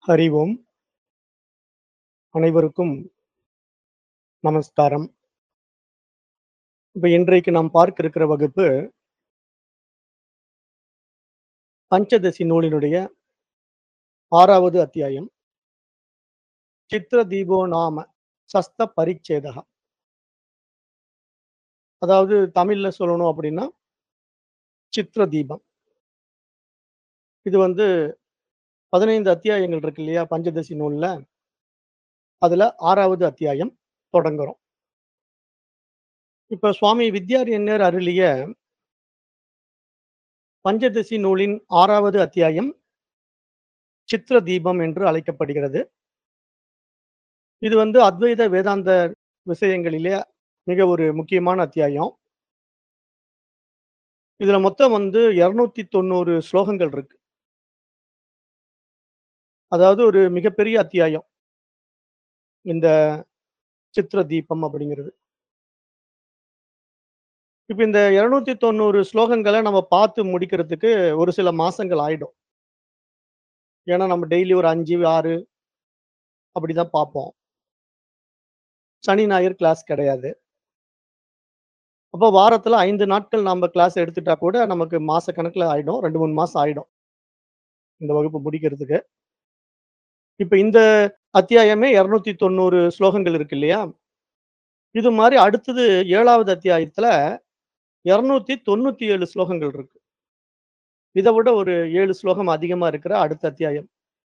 ஹரி ஓம் அனைவருக்கும் நமஸ்காரம் இப்ப இன்றைக்கு நாம் பார்க்க இருக்கிற வகுப்பு பஞ்சதசி நூலினுடைய ஆறாவது அத்தியாயம் சித்திர தீபோ நாம சஸ்த பரிச்சேதகா அதாவது தமிழ்ல சொல்லணும் அப்படின்னா சித்திர தீபம் இது வந்து பதினைந்து அத்தியாயங்கள் இருக்கு இல்லையா பஞ்சதசி நூல்ல அதுல ஆறாவது அத்தியாயம் தொடங்குறோம் இப்ப சுவாமி வித்யாரண்யர் அருளிய பஞ்சதசி நூலின் ஆறாவது அத்தியாயம் சித்திர தீபம் என்று அழைக்கப்படுகிறது இது வந்து அத்வைத வேதாந்த விஷயங்களிலே மிக ஒரு முக்கியமான அத்தியாயம் இதுல மொத்தம் வந்து இருநூத்தி தொண்ணூறு ஸ்லோகங்கள் இருக்கு அதாவது ஒரு மிகப்பெரிய அத்தியாயம் இந்த சித்திர தீபம் அப்படிங்கிறது இப்ப இந்த இருநூத்தி தொண்ணூறு ஸ்லோகங்களை நம்ம பார்த்து முடிக்கிறதுக்கு ஒரு சில மாசங்கள் ஆயிடும் ஏன்னா நம்ம டெய்லி ஒரு அஞ்சு ஆறு அப்படிதான் பார்ப்போம் சனி ஞாயிறு கிளாஸ் கிடையாது அப்போ வாரத்துல ஐந்து நாட்கள் நம்ம கிளாஸ் எடுத்துட்டா கூட நமக்கு மாச கணக்குல ஆயிடும் ரெண்டு மூணு மாசம் ஆயிடும் இந்த வகுப்பு முடிக்கிறதுக்கு இப்ப இந்த அத்தியாயமே இருநூத்தி தொண்ணூறு ஸ்லோகங்கள் இருக்கு இல்லையா இது மாதிரி அடுத்தது ஏழாவது அத்தியாயத்துல இருநூத்தி தொண்ணூத்தி ஏழு ஸ்லோகங்கள் இருக்கு இதை விட ஒரு ஏழு ஸ்லோகம் அதிகமா இருக்கிற அடுத்த அத்தியாயம்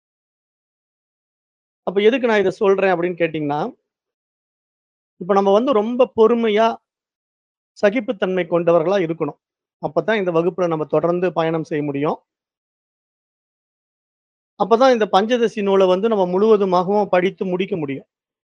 அப்ப எதுக்கு நான் இதை சொல்றேன் அப்படின்னு கேட்டீங்கன்னா இப்ப நம்ம வந்து ரொம்ப பொறுமையா சகிப்புத்தன்மை கொண்டவர்களா இருக்கணும் அப்பதான் இந்த வகுப்புல நம்ம தொடர்ந்து பயணம் செய்ய முடியும் அப்பதான் இந்த பஞ்சதசி நூலை வந்து நம்ம முழுவதுமாகவும் படித்து முடிக்க முடியும்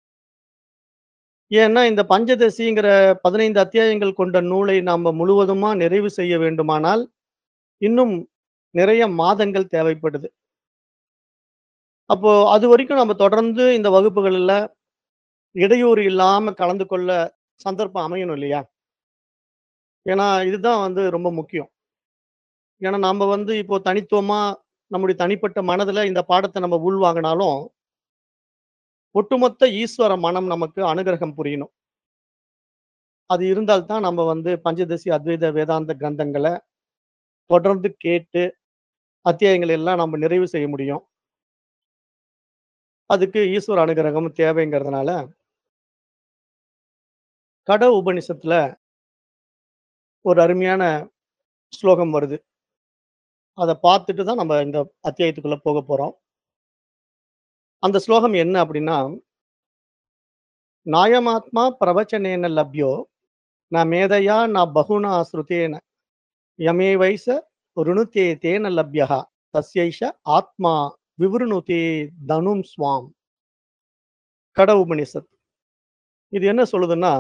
ஏன்னா இந்த பஞ்சதசிங்கிற பதினைந்து அத்தியாயங்கள் கொண்ட நூலை நாம முழுவதுமா நிறைவு செய்ய வேண்டுமானால் இன்னும் நிறைய மாதங்கள் தேவைப்படுது அப்போ அது வரைக்கும் நம்ம தொடர்ந்து இந்த வகுப்புகள்ல இடையூறு இல்லாம கலந்து கொள்ள சந்தர்ப்பம் அமையணும் இல்லையா ஏன்னா இதுதான் வந்து ரொம்ப முக்கியம் ஏன்னா நம்ம வந்து இப்போ தனித்துவமா நம்முடைய தனிப்பட்ட மனதுல இந்த பாடத்தை நம்ம உள்வாங்கினாலும் ஒட்டுமொத்த ஈஸ்வர மனம் நமக்கு அனுகிரகம் புரியணும் அது இருந்தால்தான் நம்ம வந்து பஞ்சதசி அத்வைத வேதாந்த கிரந்தங்களை தொடர்ந்து கேட்டு அத்தியாயங்கள் எல்லாம் நம்ம நிறைவு செய்ய முடியும் அதுக்கு ஈஸ்வர அனுகிரகம் தேவைங்கிறதுனால கட உபனிஷத்துல ஒரு அருமையான ஸ்லோகம் வருது அதை பார்த்துட்டு தான் நம்ம இந்த அத்தியாயத்துக்குள்ள போக போறோம் அந்த ஸ்லோகம் என்ன அப்படின்னா நாயமாத்மா பிரவச்சனேன லப்யோ ந மேதையா ந பகுனா ஸ்ருதேன யமே வைச ருணுத்தே தேன லப்யா தஸ்யைஷ ஆத்மா விவருணுதே தனும் ஸ்வாம் கட உபனிஷத் இது என்ன சொல்லுதுன்னா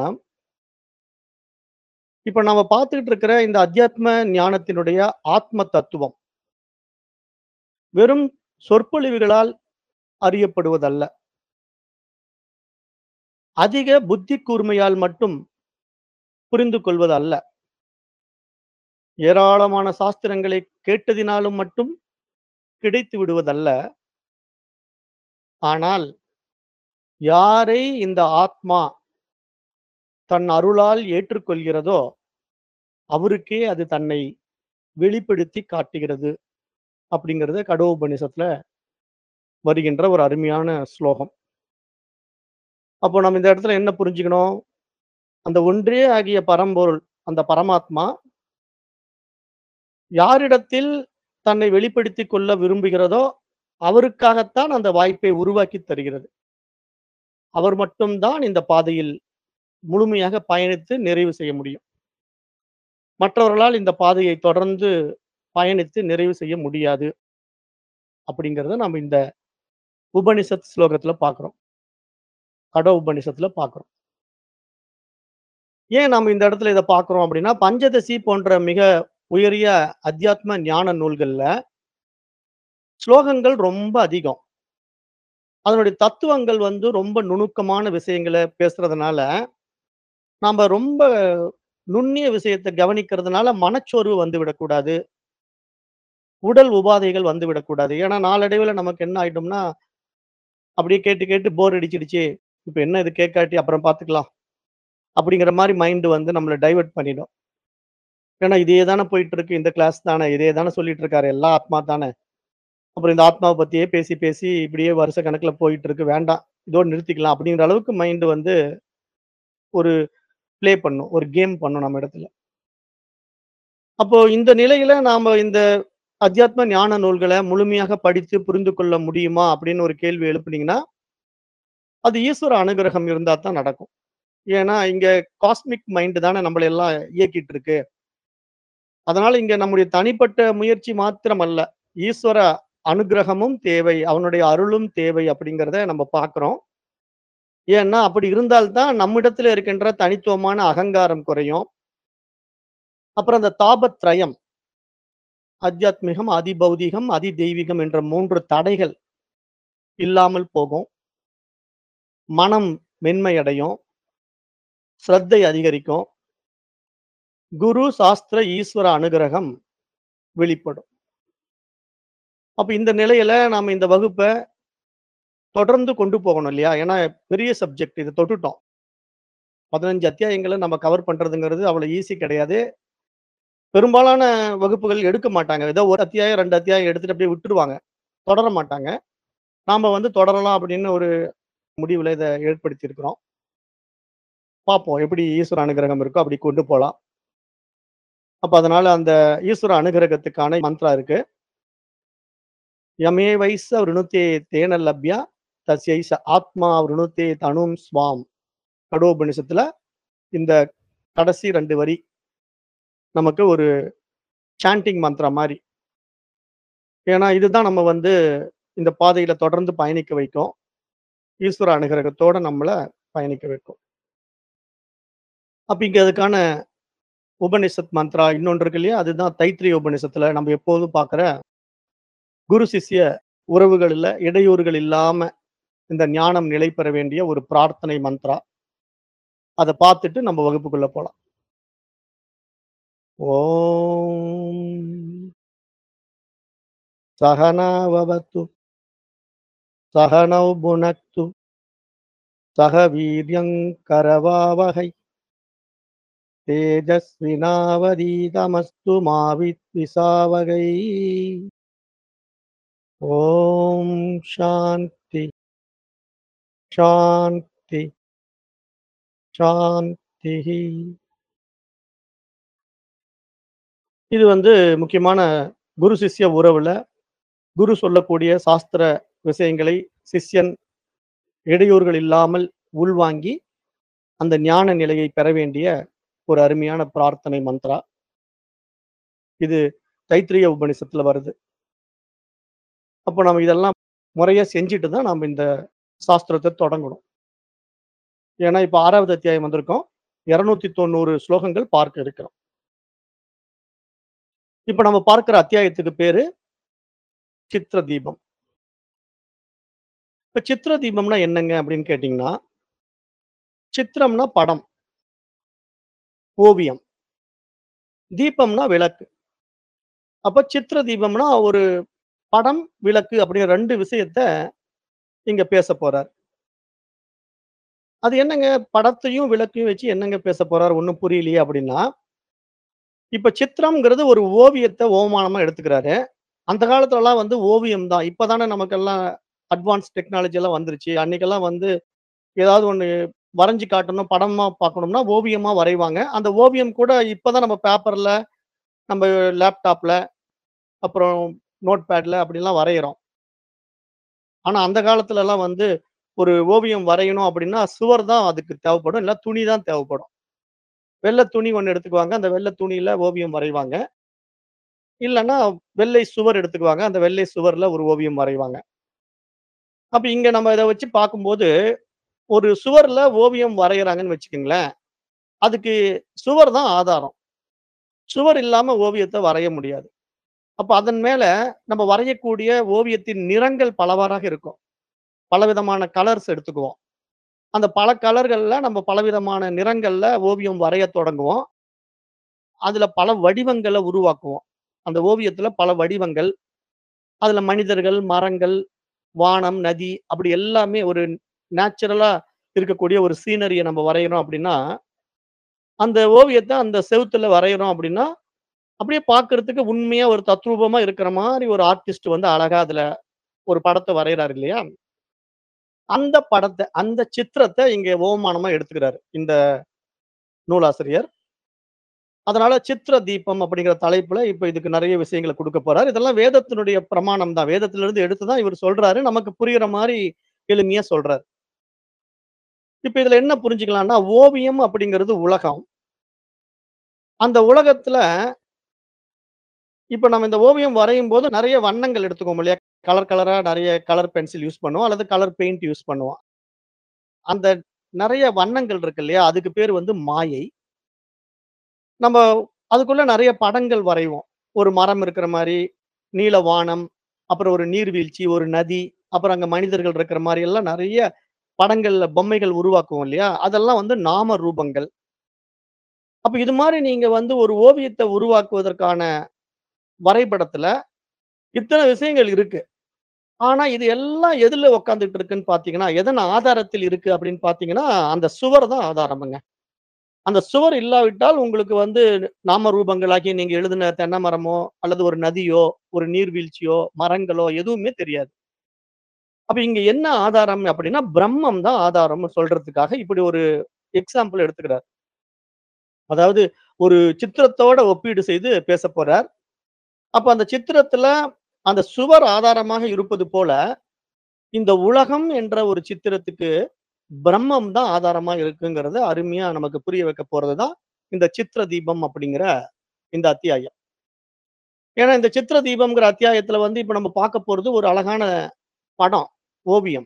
இப்ப நம்ம பார்த்துக்கிட்டு இருக்கிற இந்த அத்தியாத்ம ஞானத்தினுடைய ஆத்ம தத்துவம் வெறும் சொற்பொழிவுகளால் அறியப்படுவதல்ல அதிக புத்தி கூர்மையால் மட்டும் புரிந்து கொள்வது அல்ல ஏராளமான சாஸ்திரங்களை கேட்டதினாலும் மட்டும் கிடைத்து விடுவதல்ல ஆனால் யாரை இந்த ஆத்மா தன் அருளால் ஏற்றுக்கொள்கிறதோ அவருக்கே அது தன்னை வெளிப்படுத்தி காட்டுகிறது அப்படிங்கிறத கடோபனிஷத்துல வருகின்ற ஒரு அருமையான ஸ்லோகம் அப்போ நம்ம இந்த இடத்துல என்ன புரிஞ்சுக்கணும் அந்த ஒன்றே ஆகிய பரம்பொருள் அந்த பரமாத்மா யாரிடத்தில் தன்னை வெளிப்படுத்தி கொள்ள விரும்புகிறதோ அவருக்காகத்தான் அந்த வாய்ப்பை உருவாக்கி தருகிறது அவர் மட்டும்தான் இந்த பாதையில் முழுமையாக பயணித்து நிறைவு செய்ய முடியும் மற்றவர்களால் இந்த பாதையை தொடர்ந்து பயணித்து நிறைவு செய்ய முடியாது அப்படிங்கிறத நம்ம இந்த உபனிஷத் ஸ்லோகத்துல பார்க்கிறோம் கட உபனிஷத்துல பார்க்கிறோம் ஏன் நம்ம இந்த இடத்துல இதை பார்க்கிறோம் அப்படின்னா பஞ்சதசி போன்ற மிக உயரிய அத்தியாத்ம ஞான நூல்கள்ல ஸ்லோகங்கள் ரொம்ப அதிகம் அதனுடைய தத்துவங்கள் வந்து ரொம்ப நுணுக்கமான விஷயங்களை பேசுறதுனால நாம ரொம்ப நுண்ணிய விஷயத்தை கவனிக்கிறதுனால மனச்சோர்வு வந்து விடக்கூடாது உடல் உபாதைகள் வந்து விடக்கூடாது ஏன்னா நாளடைவில் நமக்கு என்ன ஆயிடும்னா அப்படியே கேட்டு கேட்டு போர் அடிச்சிடுச்சு. இப்ப என்ன இது கேட்காட்டி அப்புறம் பார்த்துக்கலாம். அப்படிங்கிற மாரி மைண்ட் வந்து நம்மள டைவர்ட் பண்ணிடும். ஏன்னா இதே தானே போயிட்டு இருக்கு. இந்த கிளாஸ் தானே. இதே தானே சொல்லிட்டு இருக்காரு. எல்லாம் ஆத்மா தானே. அப்புறம் இந்த ஆத்மாவ பத்தியே பேசி, பேசி இப்படியே வருஷ கணக்குல போயிட்டு இருக்கு. வேண்டாம். இதோட நிறுத்திக்கலாம் அப்படிங்கிற அளவுக்கு மைண்ட் வந்து ஒரு ப்ளே பண்ணும். ஒரு கேம் பண்ணும் நம்ம இடத்துல. அப்போ இந்த நிலையில நாம இந்த அத்தியாத்ம ஞான நூல்கள முழுமையாக படித்து புரிந்து கொள்ள முடியுமா? அப்படின்னு ஒரு கேள்வி எழுப்புனீங்கன்னா, அது ஈஸ்வர அனுகிரகம் இருந்தா தான் நடக்கும். ஏன்னா இங்க காஸ்மிக் மைண்ட் தானே நம்மள எல்லாம் இயக்கிட்டு இருக்கு. அதனால இங்க நம்முடைய தனிப்பட்ட முயற்சி மாத்திரம் அல்ல. ஈஸ்வர அனுக்கிரகமும் தேவை. அவனுடைய அருளும் தேவை அப்படிங்கிறத நம்ம பார்க்கிறோம். ஏன்னா அப்படி இருந்தால் தான் நம்மிடத்துல இருக்கின்ற தனித்துவமான அகங்காரம் குறையும். அப்புறம் அந்த தாபத்ரயம். அத்தியாத்மிகம், அதிபௌதீகம், அதிதெய்வீகம் என்ற 3 தடைகள் இல்லாமல் போகும். மனம் மென்மையடையும். ஸ்ரத்தை அதிகரிக்கும். குரு, சாஸ்திர, ஈஸ்வர அனுகிரகம் வெளிப்படும். அப்ப இந்த நிலையில நாம இந்த வகுப்ப தொடர்ந்து கொண்டு போகணும் இல்லையா? ஏன்னா பெரிய சப்ஜெக்ட் இத தொட்டுட்டோம். 15 அத்தியாயங்கள நம்ம கவர் பண்றதுங்கிறது அவ்வளவு ஈஸி கிடையாது. பெரும்பாலான வகுப்புகள் எடுக்க மாட்டாங்க. ஏதோ 1 அத்தியாயம், 2 அத்தியாயம் எடுத்துட்டு அப்படியே விட்டுருவாங்க. தொடர மாட்டாங்க. நாம வந்து தொடரலாம் அப்படின்னு ஒரு முடிவுல இத ஏற்படுத்தி இருக்கிறோம். பார்ப்போம். எப்படி ஈஸ்வர அனுகிரகம் இருக்கோ அப்படி கொண்டு போலாம். அப்ப அதனால அந்த ஈஸ்வர அனுகிரகத்துக்கான மந்த்ரா இருக்கு. யமேவைஸ விருணுதே தேன லப்யா தஸ்யைஸ ஆத்மா விருணுதே தனும் ஸ்வாம். கடோபனிஷத்துல இந்த கடைசி 2 வரி நமக்கு ஒரு சாண்டிங் மந்த்ரா மாரி. ஏன்னா இதுதான் நம்ம வந்து இந்த பாதையில தொடர்ந்து பயணிக்க வைக்கும். ஈஸ்வர அனுகிரகத்தோட நம்மள பயணிக்க வைக்கும். அப்ப இங்க அதுக்கான உபனிஷத் மந்த்ரா இன்னொன்று இருக்கு இல்லையா? அதுதான் தைத்திரிய உபனிஷத்துல நம்ம எப்போதும் பார்க்கிற குரு சிஷ்ய உறவுகள்ல இடையூறுகள் இல்லாம இந்த ஞானம் நிலை பெற வேண்டிய ஒரு பிரார்த்தனை மந்த்ரா. அத பார்த்துட்டு நம்ம வகுப்புக்குள்ள போலாம். ஓம் சகனாவவது சகனௌ புனக்து சக வீர்யங் கரவாவகை தேஜஸ்வினாவதீதமஸ்து மாவித்விசாவகை ஓம் சாந்தி சாந்தி சாந்திஹி இது வந்து முக்கியமான குரு சிஷ்ய உறவுல குரு சொல்லக்கூடிய சாஸ்திர விஷயங்களை சிஷ்யன் இடையூறுகள் இல்லாமல் உள்வாங்கி அந்த ஞான நிலையை பெற வேண்டிய ஒரு அருமையான பிரார்த்தனை மந்த்ரா. இது தைத்திரிய உபனிஷத்துல வருது. அப்போ நம்ம இதெல்லாம் முறையா செஞ்சுட்டு தான் நாம இந்த சாஸ்திரத்த தொடங்கணும். ஏன்னா இப்ப 6வது அத்தியாயம் வந்திருக்கோம். 290 ஸ்லோகங்கள் பார்க்க இருக்கிறோம். இப்ப நம்ம பார்க்கிற அத்தியாயத்துக்கு பேரு சித்ர தீபம். இப்ப சித்ர தீபம்னா என்னங்க அப்படின்னு கேட்டீங்கன்னா, சித்திரம்னா படம். ஓவியம். தீபம்னா விளக்கு. அப்ப சித்ர தீபம்னா ஒரு படம், விளக்கு அப்படிங்கிற 2 விஷயத்த இங்க பேசப் போறார். அது என்னங்க படத்தையும், விளக்கையும் வச்சு என்னங்க பேசப் போறார் ஒண்ணும் புரியலையே அப்படின்னா, இப்ப சித்திரம்ங்கிறது ஒரு ஓவியத்த ஓமானமா எடுத்துக்கிறாரு. அந்த காலத்துலலாம் வந்து ஓவியம் தான். இப்ப தானே நமக்கெல்லாம் அட்வான்ஸ் டெக்னாலஜி எல்லாம் வந்துருச்சு. அன்னைக்கெல்லாம் வந்து ஏதாவது ஒண்ணு வரைஞ்சு காட்டணும், படமா பார்க்கணும்னா ஓவியமா வரைவாங்க. அந்த ஓவியம் கூட இப்ப தான் நம்ம பேப்பர்ல, நம்ம லேப்டாப்ல, அப்புறம் நோட் பேட்ல அப்படிலாம் வரையிறோம். ஆனா அந்த காலத்துலலாம் வந்து ஒரு ஓவியம் வரையணும் அப்படின்னா, சுவர் தான் அதுக்கு தேவைப்படும். இல்ல துணி தான் தேவைப்படும். வெள்ள துணி ஒண்ணு எடுத்துக்குவாங்க. அந்த வெள்ள துணியில ஓவியம் வரைவாங்க. இல்லன்னா வெள்ளை சுவர் எடுத்துக்குவாங்க. அந்த வெள்ளை சுவர்ல ஒரு ஓவியம் வரைவாங்க. அப்ப இங்க நம்ம இத வச்சு பார்க்கும்போது, ஒரு சுவர்ல ஓவியம் வரையறாங்கன்னு வச்சுக்கங்களேன். அதுக்கு சுவர் தான் ஆதாரம். சுவர் இல்லாம ஓவியத்த வரைய முடியாது. அப்ப அதன் மேல நம்ம வரையக்கூடிய ஓவியத்தின் நிறங்கள் பலவாறாக இருக்கும். பலவிதமான கலர்ஸ் எடுத்துக்குவோம். அந்த பல கலர்கள்ல நம்ம பலவிதமான நிறங்கள்ல ஓவியம் வரையத் தொடங்குவோம். அதுல பல வடிவங்கள உருவாக்குவோம். அந்த ஓவியத்துல பல வடிவங்கள். அதுல மனிதர்கள், மரங்கள், வானம், நதி அப்படி எல்லாமே ஒரு நேச்சுரலா இருக்கக்கூடிய ஒரு சீனரிய நம்ம வரையறோம் அப்படின்னா, அந்த ஓவியத்த அந்த செவுத்துல வரையறோம் அப்படின்னா, அப்படியே பார்க்கறதுக்கு உண்மையா ஒரு தத்ரூபமா இருக்கிற மாரி ஒரு ஆர்டிஸ்ட் வந்து அழகா அதுல ஒரு படத்த வரையறாரு இல்லையா? அந்த படத்த, அந்த சித்திரத்த இங்க ஓமானமா எடுத்துக்கிறாரு. இந்த நூலாசிரியர். அதனால சித்ர தீபம் அப்படிங்கிற தலைப்புல இப்ப இதுக்கு நெறைய விஷயங்கள குடுக்கப் போறாரு. இதெல்லாம் வேதத்தினுடைய பிரமாணம் தான். வேதத்திலிருந்து எடுத்து தான் இவரு சொல்றாரு. நமக்கு புரியிற மாரி எளிமையா சொல்றாரு. இப்ப இதுல என்ன புரிஞ்சுக்கலாம்னா, ஓவியம் அப்படிங்கிறது உலகம். அந்த உலகத்துல இப்ப நம்ம இந்த ஓவியம் வரையும்போது நெறைய வண்ணங்கள் எடுத்துக்குவோம் இல்லையா? கலர் கலரா நெறைய கலர் பென்சில் யூஸ் பண்ணுவோம். அல்லது கலர் பெயிண்ட் யூஸ் பண்ணுவோம். அந்த நெறைய வண்ணங்கள் இருக்கு இல்லையா? அதுக்கு பேரு வந்து மாயை. நம்ம அதுக்குள்ள நெறைய படங்கள் வரைவோம். ஒரு மரம் இருக்கிற மாரி, நீல வானம், அப்புறம் ஒரு நீர்வீழ்ச்சி, ஒரு நதி, அப்புறம் அங்க மனிதர்கள் இருக்கிற மாரி எல்லாம் நெறைய படங்கள்ல பொம்மைகள் உருவாக்குவோம் இல்லையா? அதெல்லாம் வந்து நாம ரூபங்கள். அப்ப இது மாரி நீங்க வந்து ஒரு ஓவியத்த உருவாக்குவதற்கான வரைபடத்துல இத்தன விஷயங்கள் இருக்கு. ஆனா இது எல்லாம் எதுல உட்கார்ந்துட்டு இருக்குன்னு பார்த்தீங்கன்னா, எதன் ஆதாரத்தில் இருக்கு அப்படின்னு பார்த்தீங்கன்னா, அந்த சுவர் தான் ஆதாரம்ங்க. அந்த சுவர் இல்லாவிட்டால் உங்களுக்கு வந்து நாம ரூபங்களாகி நீங்க எழுதின தென்னை மரமோ, அல்லது ஒரு நதியோ, ஒரு நீர்வீழ்ச்சியோ, மரங்களோ எதுவுமே தெரியாது. அப்ப இங்க என்ன ஆதாரம் அப்படின்னா, பிரம்மம் தான் ஆதாரம்னு சொல்றதுக்காக இப்படி ஒரு எக்ஸாம்பிள் எடுத்துக்கிறார். அதாவது ஒரு சித்திரத்தோட ஒப்பீடு செய்து பேசப் போறார். அப்ப அந்த சித்திரத்துல அந்த சுவர் ஆதாரமாக இருப்பது போல, இந்த உலகம் என்ற ஒரு சித்திரத்துக்கு பிரம்மம் தான் ஆதாரமா இருக்குங்கிறத அருமையா நமக்கு புரிய வைக்க போறது தான் இந்த சித்ர தீபம் அப்படிங்கிற இந்த அத்தியாயம். ஏன்னா இந்த சித்ர தீபம்ங்கிற அத்தியாயத்துல வந்து இப்ப நம்ம பார்க்க போறது ஒரு அழகான படம், ஓவியம்.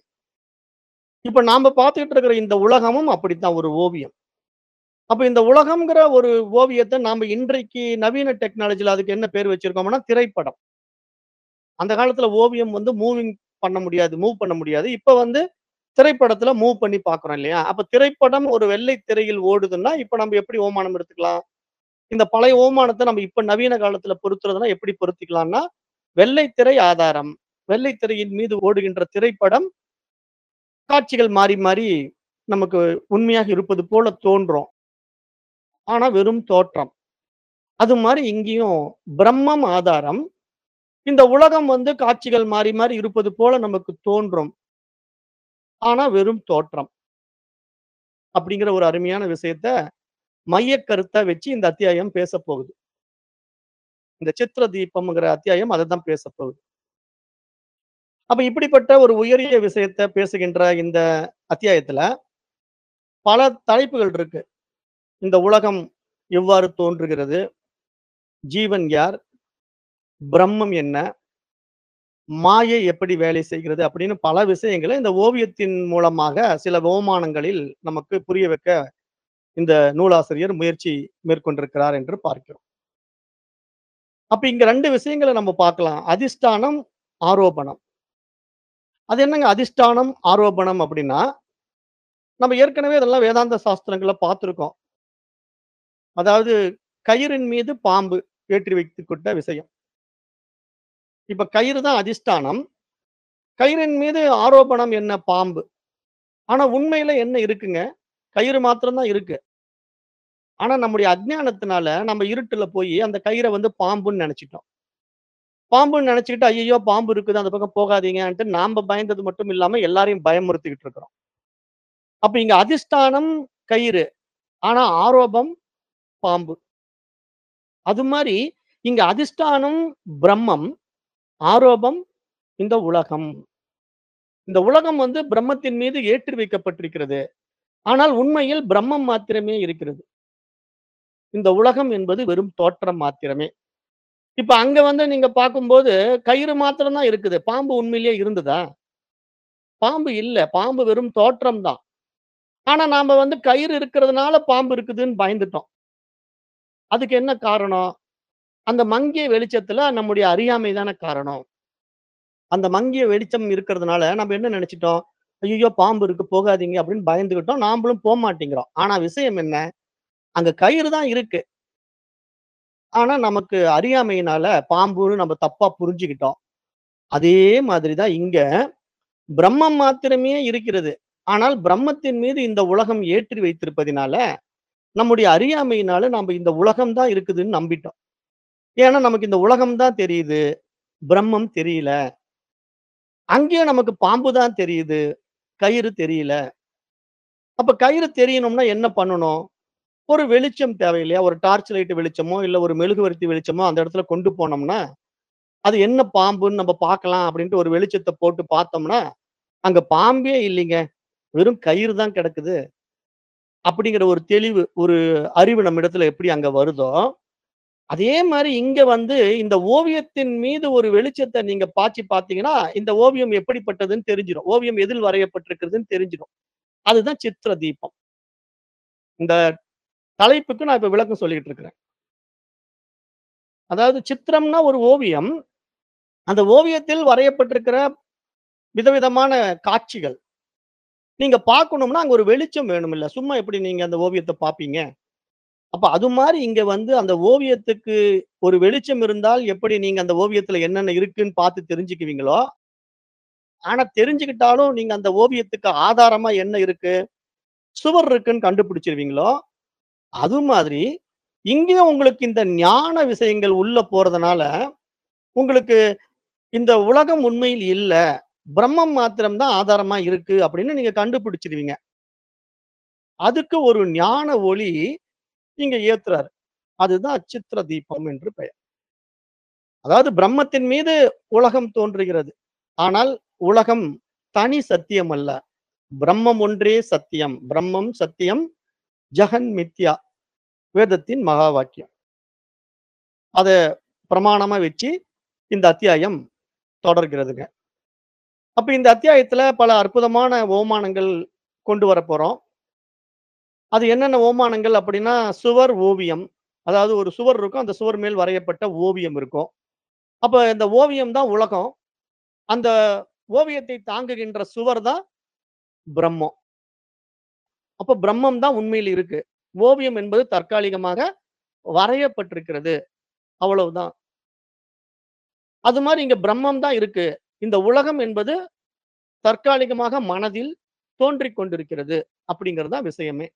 இப்ப நாம பார்த்துக்கிட்டு இருக்கிற இந்த உலகமும் அப்படித்தான் ஒரு ஓவியம். அப்ப இந்த உலகம்ங்கிற ஒரு ஓவியத்த நாம இன்றைக்கு நவீன டெக்னாலஜில அதுக்கு என்ன பேர் வச்சிருக்கோம்னா, திரைப்படம். அந்த காலத்துல ஓவியம் வந்து மூவிங் பண்ண முடியாது. மூவ் பண்ண முடியாது. இப்ப வந்து திரைப்படத்துல மூவ் பண்ணி பார்க்கிறோம் இல்லையா? அப்ப திரைப்படம் ஒரு வெள்ளை திரையில் ஓடுதுன்னா, இப்ப நம்ம எப்படி ஓமானம் எடுத்துக்கலாம்? இந்த பழைய ஓமானத்த நம்ம இப்ப நவீன காலத்துல பொருத்துறதுன்னா எப்படி பொருத்திக்கலாம்னா, வெள்ளை திரை ஆதாரம். வெள்ளை திரையின் மீது ஓடுகின்ற திரைப்படம் காட்சிகள் மாறி, மாறி நமக்கு உண்மையாக இருப்பது போல தோன்றும். ஆனா வெறும் தோற்றம். அது மாரி இங்கேயும் பிரம்மம் ஆதாரம். இந்த உலகம் வந்து காட்சிகள் மாறி, மாறி இருப்பது போல நமக்கு தோன்றும். ஆனா வெறும் தோற்றம். அப்படிங்கிற ஒரு அருமையான விஷயத்த மையக் கருத்தா வச்சு இந்த அத்தியாயம் பேசப் போகுது. இந்த சித்ர தீபம்ங்கிற அத்தியாயம் அதத்தான் பேசப் போகுது. அப்ப இப்படிப்பட்ட ஒரு உயரிய விஷயத்த பேசுகின்ற இந்த அத்தியாயத்துல, பல தலைப்புகள் இருக்கு. இந்த உலகம் எவ்வாறு தோன்றுகிறது? ஜீவன் யார்? பிரம்மம் என்ன? மாயை எப்படி வேலை செய்கிறது? அப்படின்னு பல விஷயங்கள இந்த ஓவியத்தின் மூலமாக சில ஓமானங்களில் நமக்கு புரிய வைக்க இந்த நூலாசிரியர் முயற்சி மேற்கொண்டிருக்கிறார் என்று பார்க்கிறோம். அப்ப இங்க 2 விஷயங்கள நம்ம பார்க்கலாம். அதிஷ்டானம், ஆரோபணம். அது என்னங்க அதிஷ்டானம், ஆரோபணம் அப்படின்னா, நம்ம ஏற்கனவே இதெல்லாம் வேதாந்த சாஸ்திரங்கள்ல பார்த்திருக்கோம். அதாவது கயிறின் மீது பாம்பு ஏற்றி வைத்துக்கொண்ட விஷயம். இப்ப கயிறு தான் அதிஷ்டானம். கயிறின் மீது ஆரோபணம் என்ன? பாம்பு. ஆனா உண்மையில என்ன இருக்குங்க? கயிறு மாத்திரம் தான் இருக்கு. ஆனா நம்முடைய அஞ்ஞானத்தினால நம்ம இருட்டுல போயி அந்த கயிற வந்து பாம்புன்னு நெனச்சுட்டோம். பாம்புன்னு நெனச்சுக்கிட்டு, ஐயய்யோ! பாம்பு இருக்குது அந்த பக்கம் போகாதீங்கன்ட்டு நாம பயந்தது மட்டும் இல்லாம எல்லாரையும் பயமுறுத்திக்கிட்டு இருக்கிறோம். அப்ப இங்க அதிஷ்டானம் கயிறு. ஆனா ஆரோபம் பாம்பு. அது மாரி இங்க அதிஷ்டானம் பிரம்மம், ஆரோபம் இந்த உலகம். இந்த உலகம் வந்து பிரம்மத்தின் மீது ஏற்றி வைக்கப்பட்டிருக்கிறது. ஆனால் உண்மையில் பிரம்மம் மாத்திரமே இருக்கிறது. இந்த உலகம் என்பது வெறும் தோற்றம் மாத்திரமே. இப்ப அங்க வந்து நீங்க பார்க்கும்போது கயிறு மாத்திரம் தான் இருக்குது. பாம்பு உண்மையிலேயே இருந்ததா? பாம்பு இல்ல. பாம்பு வெறும் தோற்றம் தான். ஆனா நாம வந்து கயிறு இருக்கிறதுனால பாம்பு இருக்குதுன்னு பயந்துட்டோம். அதுக்கு என்ன காரணம்? அந்த மங்கிய வெளிச்சத்துல நம்முடைய அறியாமை தான காரணம். அந்த மங்கிய வெளிச்சம் இருக்கிறதுனால நம்ம என்ன நெனச்சுட்டோம்? ஐயய்யோ! பாம்பு இருக்கு போகாதீங்க அப்படின்னு பயந்துகிட்டோம். நாமளும் போமாட்டேங்கிறோம். ஆனா விஷயம் என்ன? அங்க கயிறு தான் இருக்கு. ஆனா நமக்கு அறியாமையினால பாம்புன்னு நம்ம தப்பா புரிஞ்சுகிட்டோம். அதே மாதிரி தான் இங்க பிரம்மம் மாத்திரமே இருக்கிறது. ஆனால் பிரம்மத்தின் மீது இந்த உலகம் ஏற்றி வைத்திருப்பதினால, நம்முடைய அறியாமையினால நாம இந்த உலகம் தான் இருக்குதுன்னு நம்பிட்டோம். ஏன்னா நமக்கு இந்த உலகம் தான் தெரியுது. பிரம்மம் தெரியல. அங்கேயும் நமக்கு பாம்பு தான் தெரியுது. கயிறு தெரியல. அப்ப கயிறு தெரியணும்னா என்ன பண்ணணும்? ஒரு வெளிச்சம் தேவை இல்லையா? ஒரு டார்ச் லைட் வெளிச்சமோ, இல்ல ஒரு மெழுகுவர்த்தி வெளிச்சமோ அந்த இடத்துல கொண்டு போனோம்னா, அது என்ன பாம்புன்னு நம்ம பார்க்கலாம் அப்படின்ட்டு ஒரு வெளிச்சத்த போட்டு பார்த்தோம்னா, அங்க பாம்பே இல்லைங்க. வெறும் கயிறு தான் கிடக்குது. அப்படிங்கிற ஒரு தெளிவு, ஒரு அறிவு நம்மிடத்துல எப்படி அங்க வருதோ, அதே மாரி இங்க வந்து இந்த ஓவியத்தின் மீது ஒரு வெளிச்சத்த நீங்க பாய்ச்சி பார்த்தீங்கன்னா, இந்த ஓவியம் எப்படிப்பட்டதுன்னு தெரிஞ்சிரும். ஓவியம் எதில் வரையப்பட்டிருக்கிறதுன்னு தெரிஞ்சிரும். அதுதான் சித்திர தீபம். இந்த தலைப்புக்கு நான் இப்ப விளக்கம் சொல்லிட்டு இருக்கிறேன். அதாவது சித்திரம்னா ஒரு ஓவியம். அந்த ஓவியத்தில் வரையப்பட்டிருக்கிற விதவிதமான காட்சிகள். நீங்க பார்க்கணும்னா அங்க ஒரு வெளிச்சம் வேணுமில்ல. சும்மா எப்படி நீங்க அந்த ஓவியத்த பார்ப்பீங்க? அப்ப அது மாரி இங்க வந்து அந்த ஓவியத்துக்கு ஒரு வெளிச்சம் இருந்தால் எப்படி நீங்க அந்த ஓவியத்துல என்னென்ன இருக்குன்னு பார்த்து தெரிஞ்சுக்குவீங்களோ, ஆனா தெரிஞ்சுக்கிட்டாலும் நீங்க அந்த ஓவியத்துக்கு ஆதாரமா என்ன இருக்கு? சுவர் இருக்குன்னு கண்டுபிடிச்சிருவீங்களோ, அது மாதிரி இங்கேயும் உங்களுக்கு இந்த ஞான விஷயங்கள் உள்ள போறதுனால, உங்களுக்கு இந்த உலகம் உண்மையில் இல்ல. பிரம்மம் மாத்திரம் தான் ஆதாரமா இருக்கு அப்படின்னு நீங்க கண்டுபிடிச்சிருவீங்க. அதுக்கு ஒரு ஞான ஒளி இங்க ஏத்துறாரு. அதுதான் சித்திர தீபம் என்று பெயர். அதாவது பிரம்மத்தின் மீது உலகம் தோன்றுகிறது. ஆனால் உலகம் தனி சத்தியம் அல்ல. பிரம்மம் ஒன்றே சத்தியம். பிரம்மம் சத்தியம், ஜெகன் மித்யா. வேதத்தின் மகா வாக்கியம். அத பிரமாணமா வச்சு இந்த அத்தியாயம் தொடர்கிறதுங்க. அப்ப இந்த அத்தியாயத்துல பல அற்புதமான ஓமானங்கள் கொண்டு வரப்போறோம். அது என்னென்ன ஓமானங்கள் அப்படின்னா, சுவர் ஓவியம். அதாவது ஒரு சுவர் இருக்கும். அந்த சுவர் மேல் வரையப்பட்ட ஓவியம் இருக்கும். அப்ப இந்த ஓவியம் தான் உலகம். அந்த ஓவியத்தை தாங்குகின்ற சுவர் தான் பிரம்மம். அப்ப பிரம்மம் தான் உண்மையில் இருக்கு. ஓவியம் என்பது தற்காலிகமாக வரையப்பட்டிருக்கிறது. அவ்வளவுதான். அது மாரி இங்க பிரம்மம் தான் இருக்கு. இந்த உலகம் என்பது தற்காலிகமாக மனதில் தோன்றிக் கொண்டிருக்கிறது. அப்படிங்கிறது தான் விஷயமே.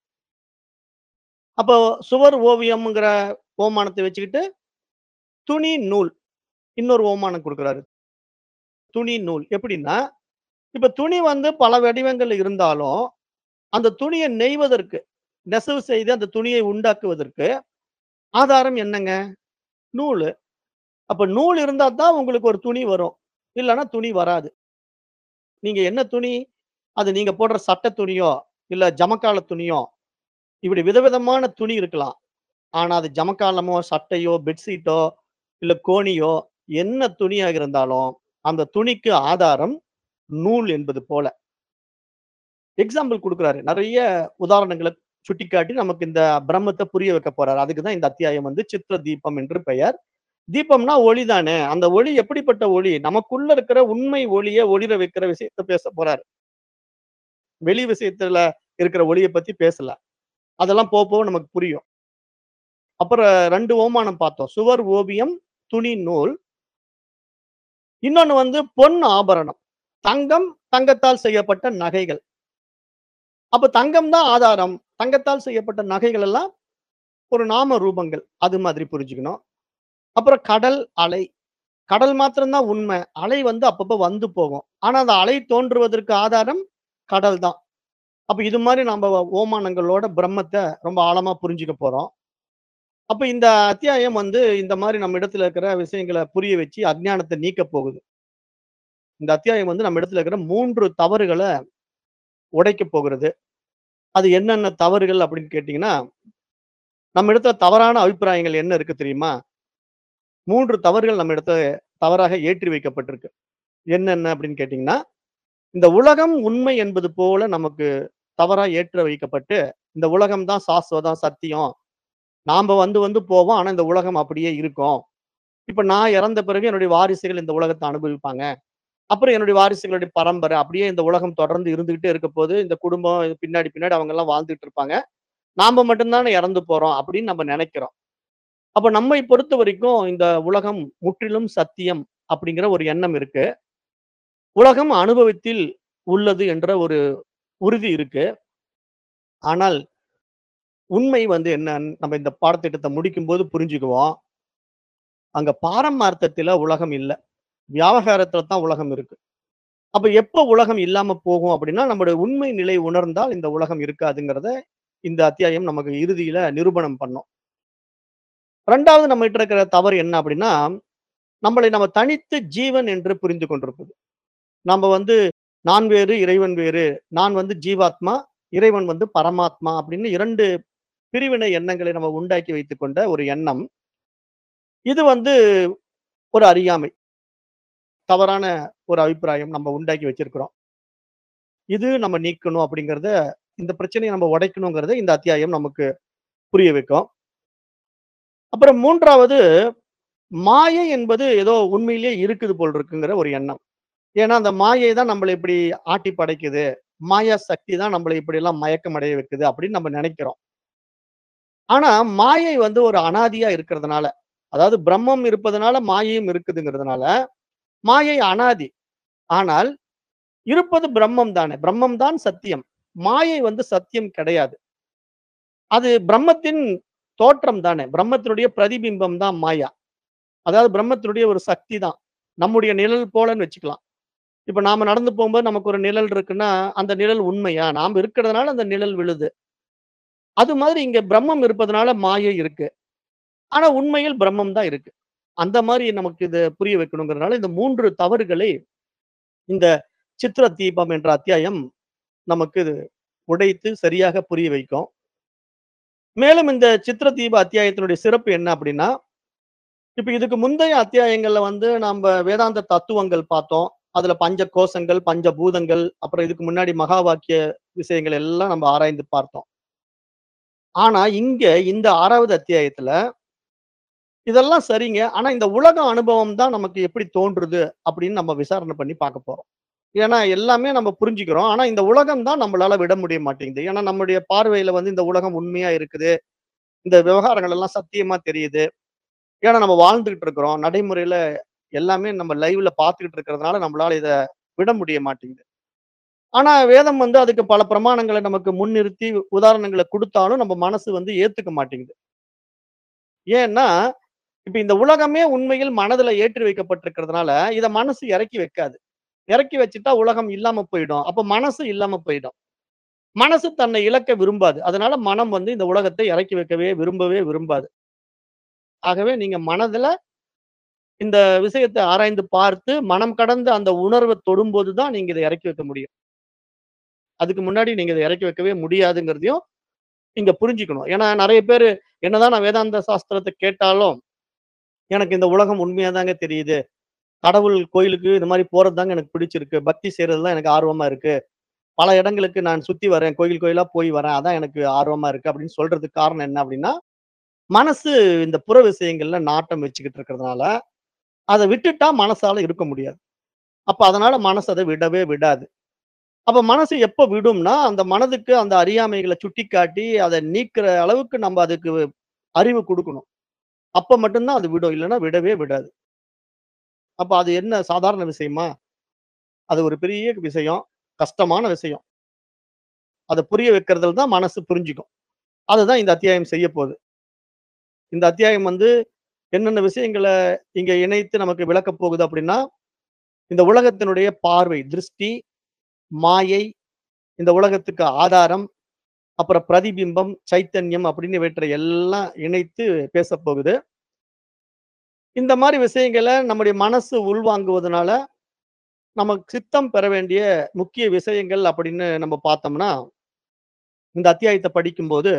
அப்போ சுவர் ஓவியம்ங்கிற ஓமானத்த வச்சுக்கிட்டு, துணி, நூல். இன்னொரு ஓமானம் குடுக்குறாரு. துணி, நூல். எப்படின்னா, இப்ப துணி வந்து பல வடிவங்கள்ல இருந்தாலும், அந்த துணிய நெய்வதற்கு, நெசவு செய்து அந்த துணியை உண்டாக்குவதற்கு ஆதாரம் என்னங்க? நூலு. அப்ப நூல் இருந்தா தான் உங்களுக்கு ஒரு துணி வரும். இல்லன்னா துணி வராது. நீங்க என்ன துணி? அது நீங்க போடுற சட்ட துணியோ, இல்ல ஜமக்கால துணியோ, இப்படி விதவிதமான துணி இருக்கலாம். ஆனா அது ஜமக்காலமோ, சட்டையோ, பெட்ஷீட்டோ, இல்ல கோணியோ, என்ன துணியாக இருந்தாலும், அந்த துணிக்கு ஆதாரம் நூல் என்பது போல. எக்ஸாம்பிள் குடுக்குறாரு. நெறைய உதாரணங்கள சுட்டிக்காட்டி நமக்கு இந்த பிரம்மத்த புரிய வைக்க போறாரு. அதுக்கு தான் இந்த அத்தியாயம் வந்து சித்திர தீபம் என்று பெயர். தீபம்னா ஒளி தானே. அந்த ஒளி எப்படிப்பட்ட ஒளி? நமக்குள்ள இருக்கிற உண்மை ஒளிய ஒளிர வைக்கிற விஷயத்த பேசப் போறாரு. வெளி விஷயத்துல இருக்கிற ஒளிய பத்தி பேசல. அதெல்லாம் போக போக நமக்கு புரியும். அப்புறம் 2 ஓமானம் பார்த்தோம். சுவர் ஓவியம், துணி, நூல். இன்னொன்னு வந்து பொன் ஆபரணம். தங்கம், தங்கத்தால் செய்யப்பட்ட நகைகள். அப்ப தங்கம் தான் ஆதாரம். தங்கத்தால் செய்யப்பட்ட நகைகள் எல்லாம் ஒரு நாம ரூபங்கள். அது மாதிரி புரிஞ்சுக்கணும். அப்புறம் கடல், அலை. கடல் மாத்திரம் தான் உண்மை. அலை வந்து அப்பப்ப வந்து போகும். ஆனா அந்த அலை தோன்றுவதற்கு ஆதாரம் கடல் தான். அப்ப இது மாரி நாம ஓமானங்களோட பிரம்மத்த ரொம்ப ஆழமா புரிஞ்சுக்க போறோம். அப்ப இந்த அத்தியாயம் வந்து இந்த மாரி நம்ம இடத்துல இருக்கிற விஷயங்கள புரிய வச்சு அஞ்ஞானத்த நீக்கப் போகுது. இந்த அத்தியாயம் வந்து நம்ம இடத்துல இருக்கிற 3 தவறுகள உடைக்கப் போகிறது. அது என்னென்ன தவறுகள் அப்படின்னு கேட்டீங்கன்னா, நம்ம இடத்துல தவறான அபிப்பிராயங்கள் என்ன இருக்கு தெரியுமா? 3 தவறுகள் நம்ம இடத்துல தவறாக ஏற்றி வைக்கப்பட்டிருக்கு. என்னென்ன அப்படின்னு கேட்டீங்கன்னா, இந்த உலகம் உண்மை என்பது போல நமக்கு தவறா ஏற்ற வைக்கப்பட்டு, இந்த உலகம் தான் சாஸ்வதம், சத்தியம். நாம வந்து வந்து போவோம். ஆனா இந்த உலகம் அப்படியே இருக்கும். இப்ப நான் இறந்த பிறகு என்னுடைய வாரிசுகள் இந்த உலகத்த அனுபவிப்பாங்க. அப்புறம் என்னுடைய வாரிசுகளுடைய பரம்பரை அப்படியே இந்த உலகம் தொடர்ந்து இருந்துகிட்டே இருக்கப்போது. இந்த குடும்பம் இது பின்னாடி பின்னாடி அவங்க எல்லாம் வாழ்ந்துட்டு இருப்பாங்க. நாம மட்டும் தானே இறந்து போறோம் அப்படின்னு நம்ம நெனைக்கிறோம். அப்ப நம்மை பொறுத்தவரைக்கும் இந்த உலகம் முற்றிலும் சத்தியம் அப்படிங்கிற ஒரு எண்ணம் இருக்கு. உலகம் அனுபவத்தில் உள்ளது என்ற ஒரு உறுதி இருக்கு. ஆனால் உண்மை வந்து என்னன்னு நம்ம இந்த பாடத்திட்டத்த முடிக்கும்போது புரிஞ்சுக்குவோம். அங்க பாரமார்த்தத்தில உலகம் இல்ல. வியாவகாரத்துல தான் உலகம் இருக்கு. அப்ப எப்ப உலகம் இல்லாம போகும் அப்படின்னா, நம்முடைய உண்மை நிலை உணர்ந்தால் இந்த உலகம் இருக்காதுங்கிறத இந்த அத்தியாயம் நமக்கு இறுதியில நிரூபணம் பண்ணும். 2வது நம்மகிட்ட இருக்கிற தவறு என்ன அப்படின்னா, நம்மளை நம்ம தனித்து ஜீவன் என்று புரிந்து கொண்டிருப்பது. நம்ம வந்து நான் வேறு, இறைவன் வேறு. நான் வந்து ஜீவாத்மா, இறைவன் வந்து பரமாத்மா அப்படின்னு 2 பிரிவினை எண்ணங்களை நம்ம உண்டாக்கி வைத்துக் கொண்ட ஒரு எண்ணம். இது வந்து ஒரு அறியாமை. தவறான ஒரு அபிப்பிராயம் நம்ம உண்டாக்கி வச்சிருக்கிறோம். இது நம்ம நீக்கணும் அப்படிங்கிறத, இந்த பிரச்சனைய நம்ம உடைக்கணுங்கிறத இந்த அத்தியாயம் நமக்கு புரிய வைக்கும். அப்புறம் 3வது மாயை என்பது ஏதோ உண்மையிலேயே இருக்குது போல் இருக்குங்கிற ஒரு எண்ணம். ஏன்னா, அந்த மாயை தான் நம்மள இப்படி ஆட்டி படைக்குது. மாயா சக்தி தான் நம்மள இப்படியெல்லாம் மயக்கம் அடைய வைக்குது அப்படின்னு நம்ம நெனைக்கிறோம். ஆனா, மாயை வந்து ஒரு அனாதியா இருக்கிறதுனால, அதாவது பிரம்மம் இருப்பதனால மாயையும் இருக்குதுங்கிறதுனால, மாயை அனாதி. ஆனால், இருப்பது பிரம்மம் தானே. பிரம்மம் தான் சத்தியம். மாயை வந்து சத்தியம் கிடையாது. அது பிரம்மத்தின் தோற்றம் தானே. பிரம்மத்தினுடைய பிரதிபிம்பம் தான் மாயா. அதாவது பிரம்மத்தினுடைய ஒரு சக்தி தான். நம்முடைய நிழல் போலன்னு வச்சுக்கலாம். இப்ப நாம நடந்து போம்போது நமக்கு ஒரு நிழல் இருக்குன்னா, அந்த நிழல் உண்மையா? நாம இருக்கிறதுனால அந்த நிழல் விழுது. அது மாதிரி இங்க பிரம்மம் இருப்பதனால மாயை இருக்கு. ஆனா உண்மையில் பிரம்மம் தான் இருக்கு. அந்த மாரி நமக்கு இத புரிய வைக்கணுங்கிறதுனால, இந்த 3 தவறுகளை இந்த சித்ர தீபம் என்ற அத்தியாயம் நமக்கு இது உடைத்து சரியாக புரிய வைக்கும். மேலும் இந்த சித்ர தீப அத்தியாயத்தினுடைய சிறப்பு என்ன அப்படின்னா, இப்ப இதுக்கு முந்தைய அத்தியாயங்கள்ல வந்து நம்ப வேதாந்த தத்துவங்கள் பார்த்தோம். அதுல பஞ்ச கோஷங்கள், பஞ்ச பூதங்கள், அப்புறம் இதுக்கு முன்னாடி மகா வாக்கிய விஷயங்கள் எல்லாம் நம்ம ஆராய்ந்து பார்த்தோம். ஆனா, இங்க இந்த 6வது அத்தியாயத்துல இதெல்லாம் சரிங்க. ஆனா இந்த உலக அனுபவம் தான் நமக்கு எப்படி தோன்றுது அப்படின்னு நம்ம விசாரணை பண்ணி பார்க்க போறோம். ஏன்னா எல்லாமே நம்ம புரிஞ்சுக்கிறோம். ஆனா இந்த உலகம் தான் நம்மளால விட முடிய மாட்டேங்குது. ஏன்னா நம்முடைய பார்வையில வந்து இந்த உலகம் உண்மையா இருக்குது. இந்த விவகாரங்கள் எல்லாம் சத்தியமா தெரியுது. ஏன்னா நம்ம வாழ்ந்துகிட்டு இருக்கிறோம். நடைமுறையில எல்லாமே நம்ம லைவ்ல பார்த்துக்கிட்டு இருக்கிறதுனால நம்மளால இத விட முடிய மாட்டேங்குது. ஆனா வேதம் வந்து அதுக்கு பல பிரமாணங்கள நமக்கு முன்னிறுத்தி உதாரணங்கள குடுத்தாலும் நம்ம மனசு வந்து ஏத்துக்க மாட்டேங்குது. ஏன்னா, இப்ப இந்த உலகமே உண்மையில் மனதுல ஏற்றி வைக்கப்பட்டிருக்கிறதுனால, இத மனசு இறக்கி வைக்காது. இறக்கி வச்சுட்டா உலகம் இல்லாம போயிடும். அப்ப மனசு இல்லாம போயிடும். மனசு தன்னை இழக்க விரும்பாது. அதனால மனம் வந்து இந்த உலகத்தை இறக்கி வைக்கவே விரும்பவே விரும்பாது. ஆகவே நீங்க மனதுல இந்த விஷயத்த ஆராய்ந்து பார்த்து, மனம் கடந்த அந்த உணர்வ தொடும்போது தான் நீங்க இத இறக்கி வைக்க முடியும். அதுக்கு முன்னாடி நீங்க இத இறக்கி வைக்கவே முடியாதுங்கிறதையும் இங்க புரிஞ்சுக்கணும். ஏன்னா நெறைய பேரு என்னதான் நான் வேதாந்த சாஸ்திரத்த கேட்டாலும், எனக்கு இந்த உலகம் உண்மையா தாங்க தெரியுது. கடவுள் கோயிலுக்கு இந்த மாரி போறது தாங்க எனக்கு பிடிச்சிருக்கு. பக்தி செய்றது தான் எனக்கு ஆர்வமா இருக்கு. பல இடங்களுக்கு நான் சுத்தி வரேன். கோயில் கோயிலா போய் வரேன். அதான் எனக்கு ஆர்வமா இருக்கு அப்படின்னு சொல்றதுக்கு காரணம் என்ன அப்படின்னா, மனசு இந்த புற விஷயங்கள்ல நாட்டம் வச்சுக்கிட்டு இருக்கிறதுனால, அத விட்டுட்டா மனசால இருக்க முடியாது. அப்ப அதனால மனசு அத விடவே விடாது. அப்ப மனசு எப்ப விடும்னா, அந்த மனதுக்கு அந்த அறியாமைகள சுட்டிக்காட்டி, அத நீக்குற அளவுக்கு நம்ம அதுக்கு அறிவு குடுக்கணும். அப்ப மட்டும் தான் அது விடும். இல்லன்னா விடவே விடாது. அப்ப அது என்ன சாதாரண விஷயமா? அது ஒரு பெரிய விஷயம். கஷ்டமான விஷயம். அத புரிய வைக்கிறதுல தான் மனசு புரிஞ்சுக்கும். அதுதான் இந்த அத்தியாயம் செய்யப்போது. இந்த அத்தியாயம் வந்து என்னென்ன விஷயங்கள இங்க இணைத்து நமக்கு விளக்கப் போகுது அப்படின்னா, இந்த உலகத்தினுடைய பார்வை, திருஷ்டி, மாயை, இந்த உலகத்துக்கு ஆதாரம், அப்புறம் பிரதிபிம்பம், சைத்தன்யம் அப்படின்னு இவற்றை எல்லாம் இணைத்து பேசப் போகுது. இந்த மாரி விஷயங்கள நம்முடைய மனசு உள்வாங்குவதனால, நமக்கு சித்தம் பெற வேண்டிய முக்கிய விஷயங்கள் அப்படின்னு நம்ம பார்த்தோம்னா, இந்த அத்தியாயத்த படிக்கும்போது,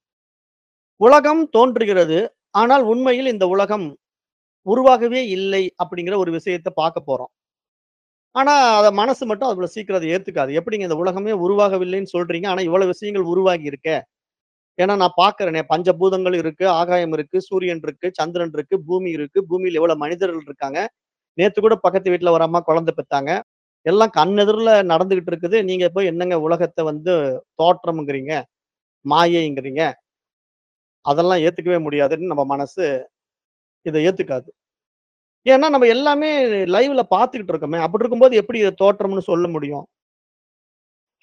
உலகம் தோன்றுகிறது. ஆனால் உண்மையில் இந்த உலகம் உருவாகவே இல்லை அப்படிங்கிற ஒரு விஷயத்த பார்க்க போறோம். ஆனா, அத மனசு மட்டும் அவ்வளவு சீக்கிரம் அத ஏத்துக்காது. எப்படிங்க இந்த உலகமே உருவாகவில்லைன்னு சொல்றீங்க. ஆனா இவ்வளவு விஷயங்கள் உருவாகி இருக்கே. ஏன்னா நான் பார்க்கிறேனே பஞ்சபூதங்கள் இருக்கு, ஆகாயம் இருக்கு, சூரியன் இருக்கு, சந்திரன் இருக்கு, பூமி இருக்கு. பூமியில எவ்வளவு மனிதர்கள் இருக்காங்க. நேத்து கூட பக்கத்து வீட்ல ஒரு அம்மா குழந்தை பெத்தாங்க. எல்லாம் கண்ணெதிர்ல நடந்துகிட்டு இருக்குது. நீங்க போய் என்னங்க உலகத்த வந்து தோற்றம்ங்கிறீங்க, மாயைங்கிறீங்க. அதெல்லாம் ஏத்துக்கவே முடியாதுன்னு நம்ம மனசு இத ஏத்துக்காது. ஏன்னா நம்ம எல்லாமே லைவ்ல பார்த்துக்கிட்டு இருக்கோமே. அப்படி இருக்கும்போது எப்படி இத தோற்றம்னு சொல்ல முடியும்?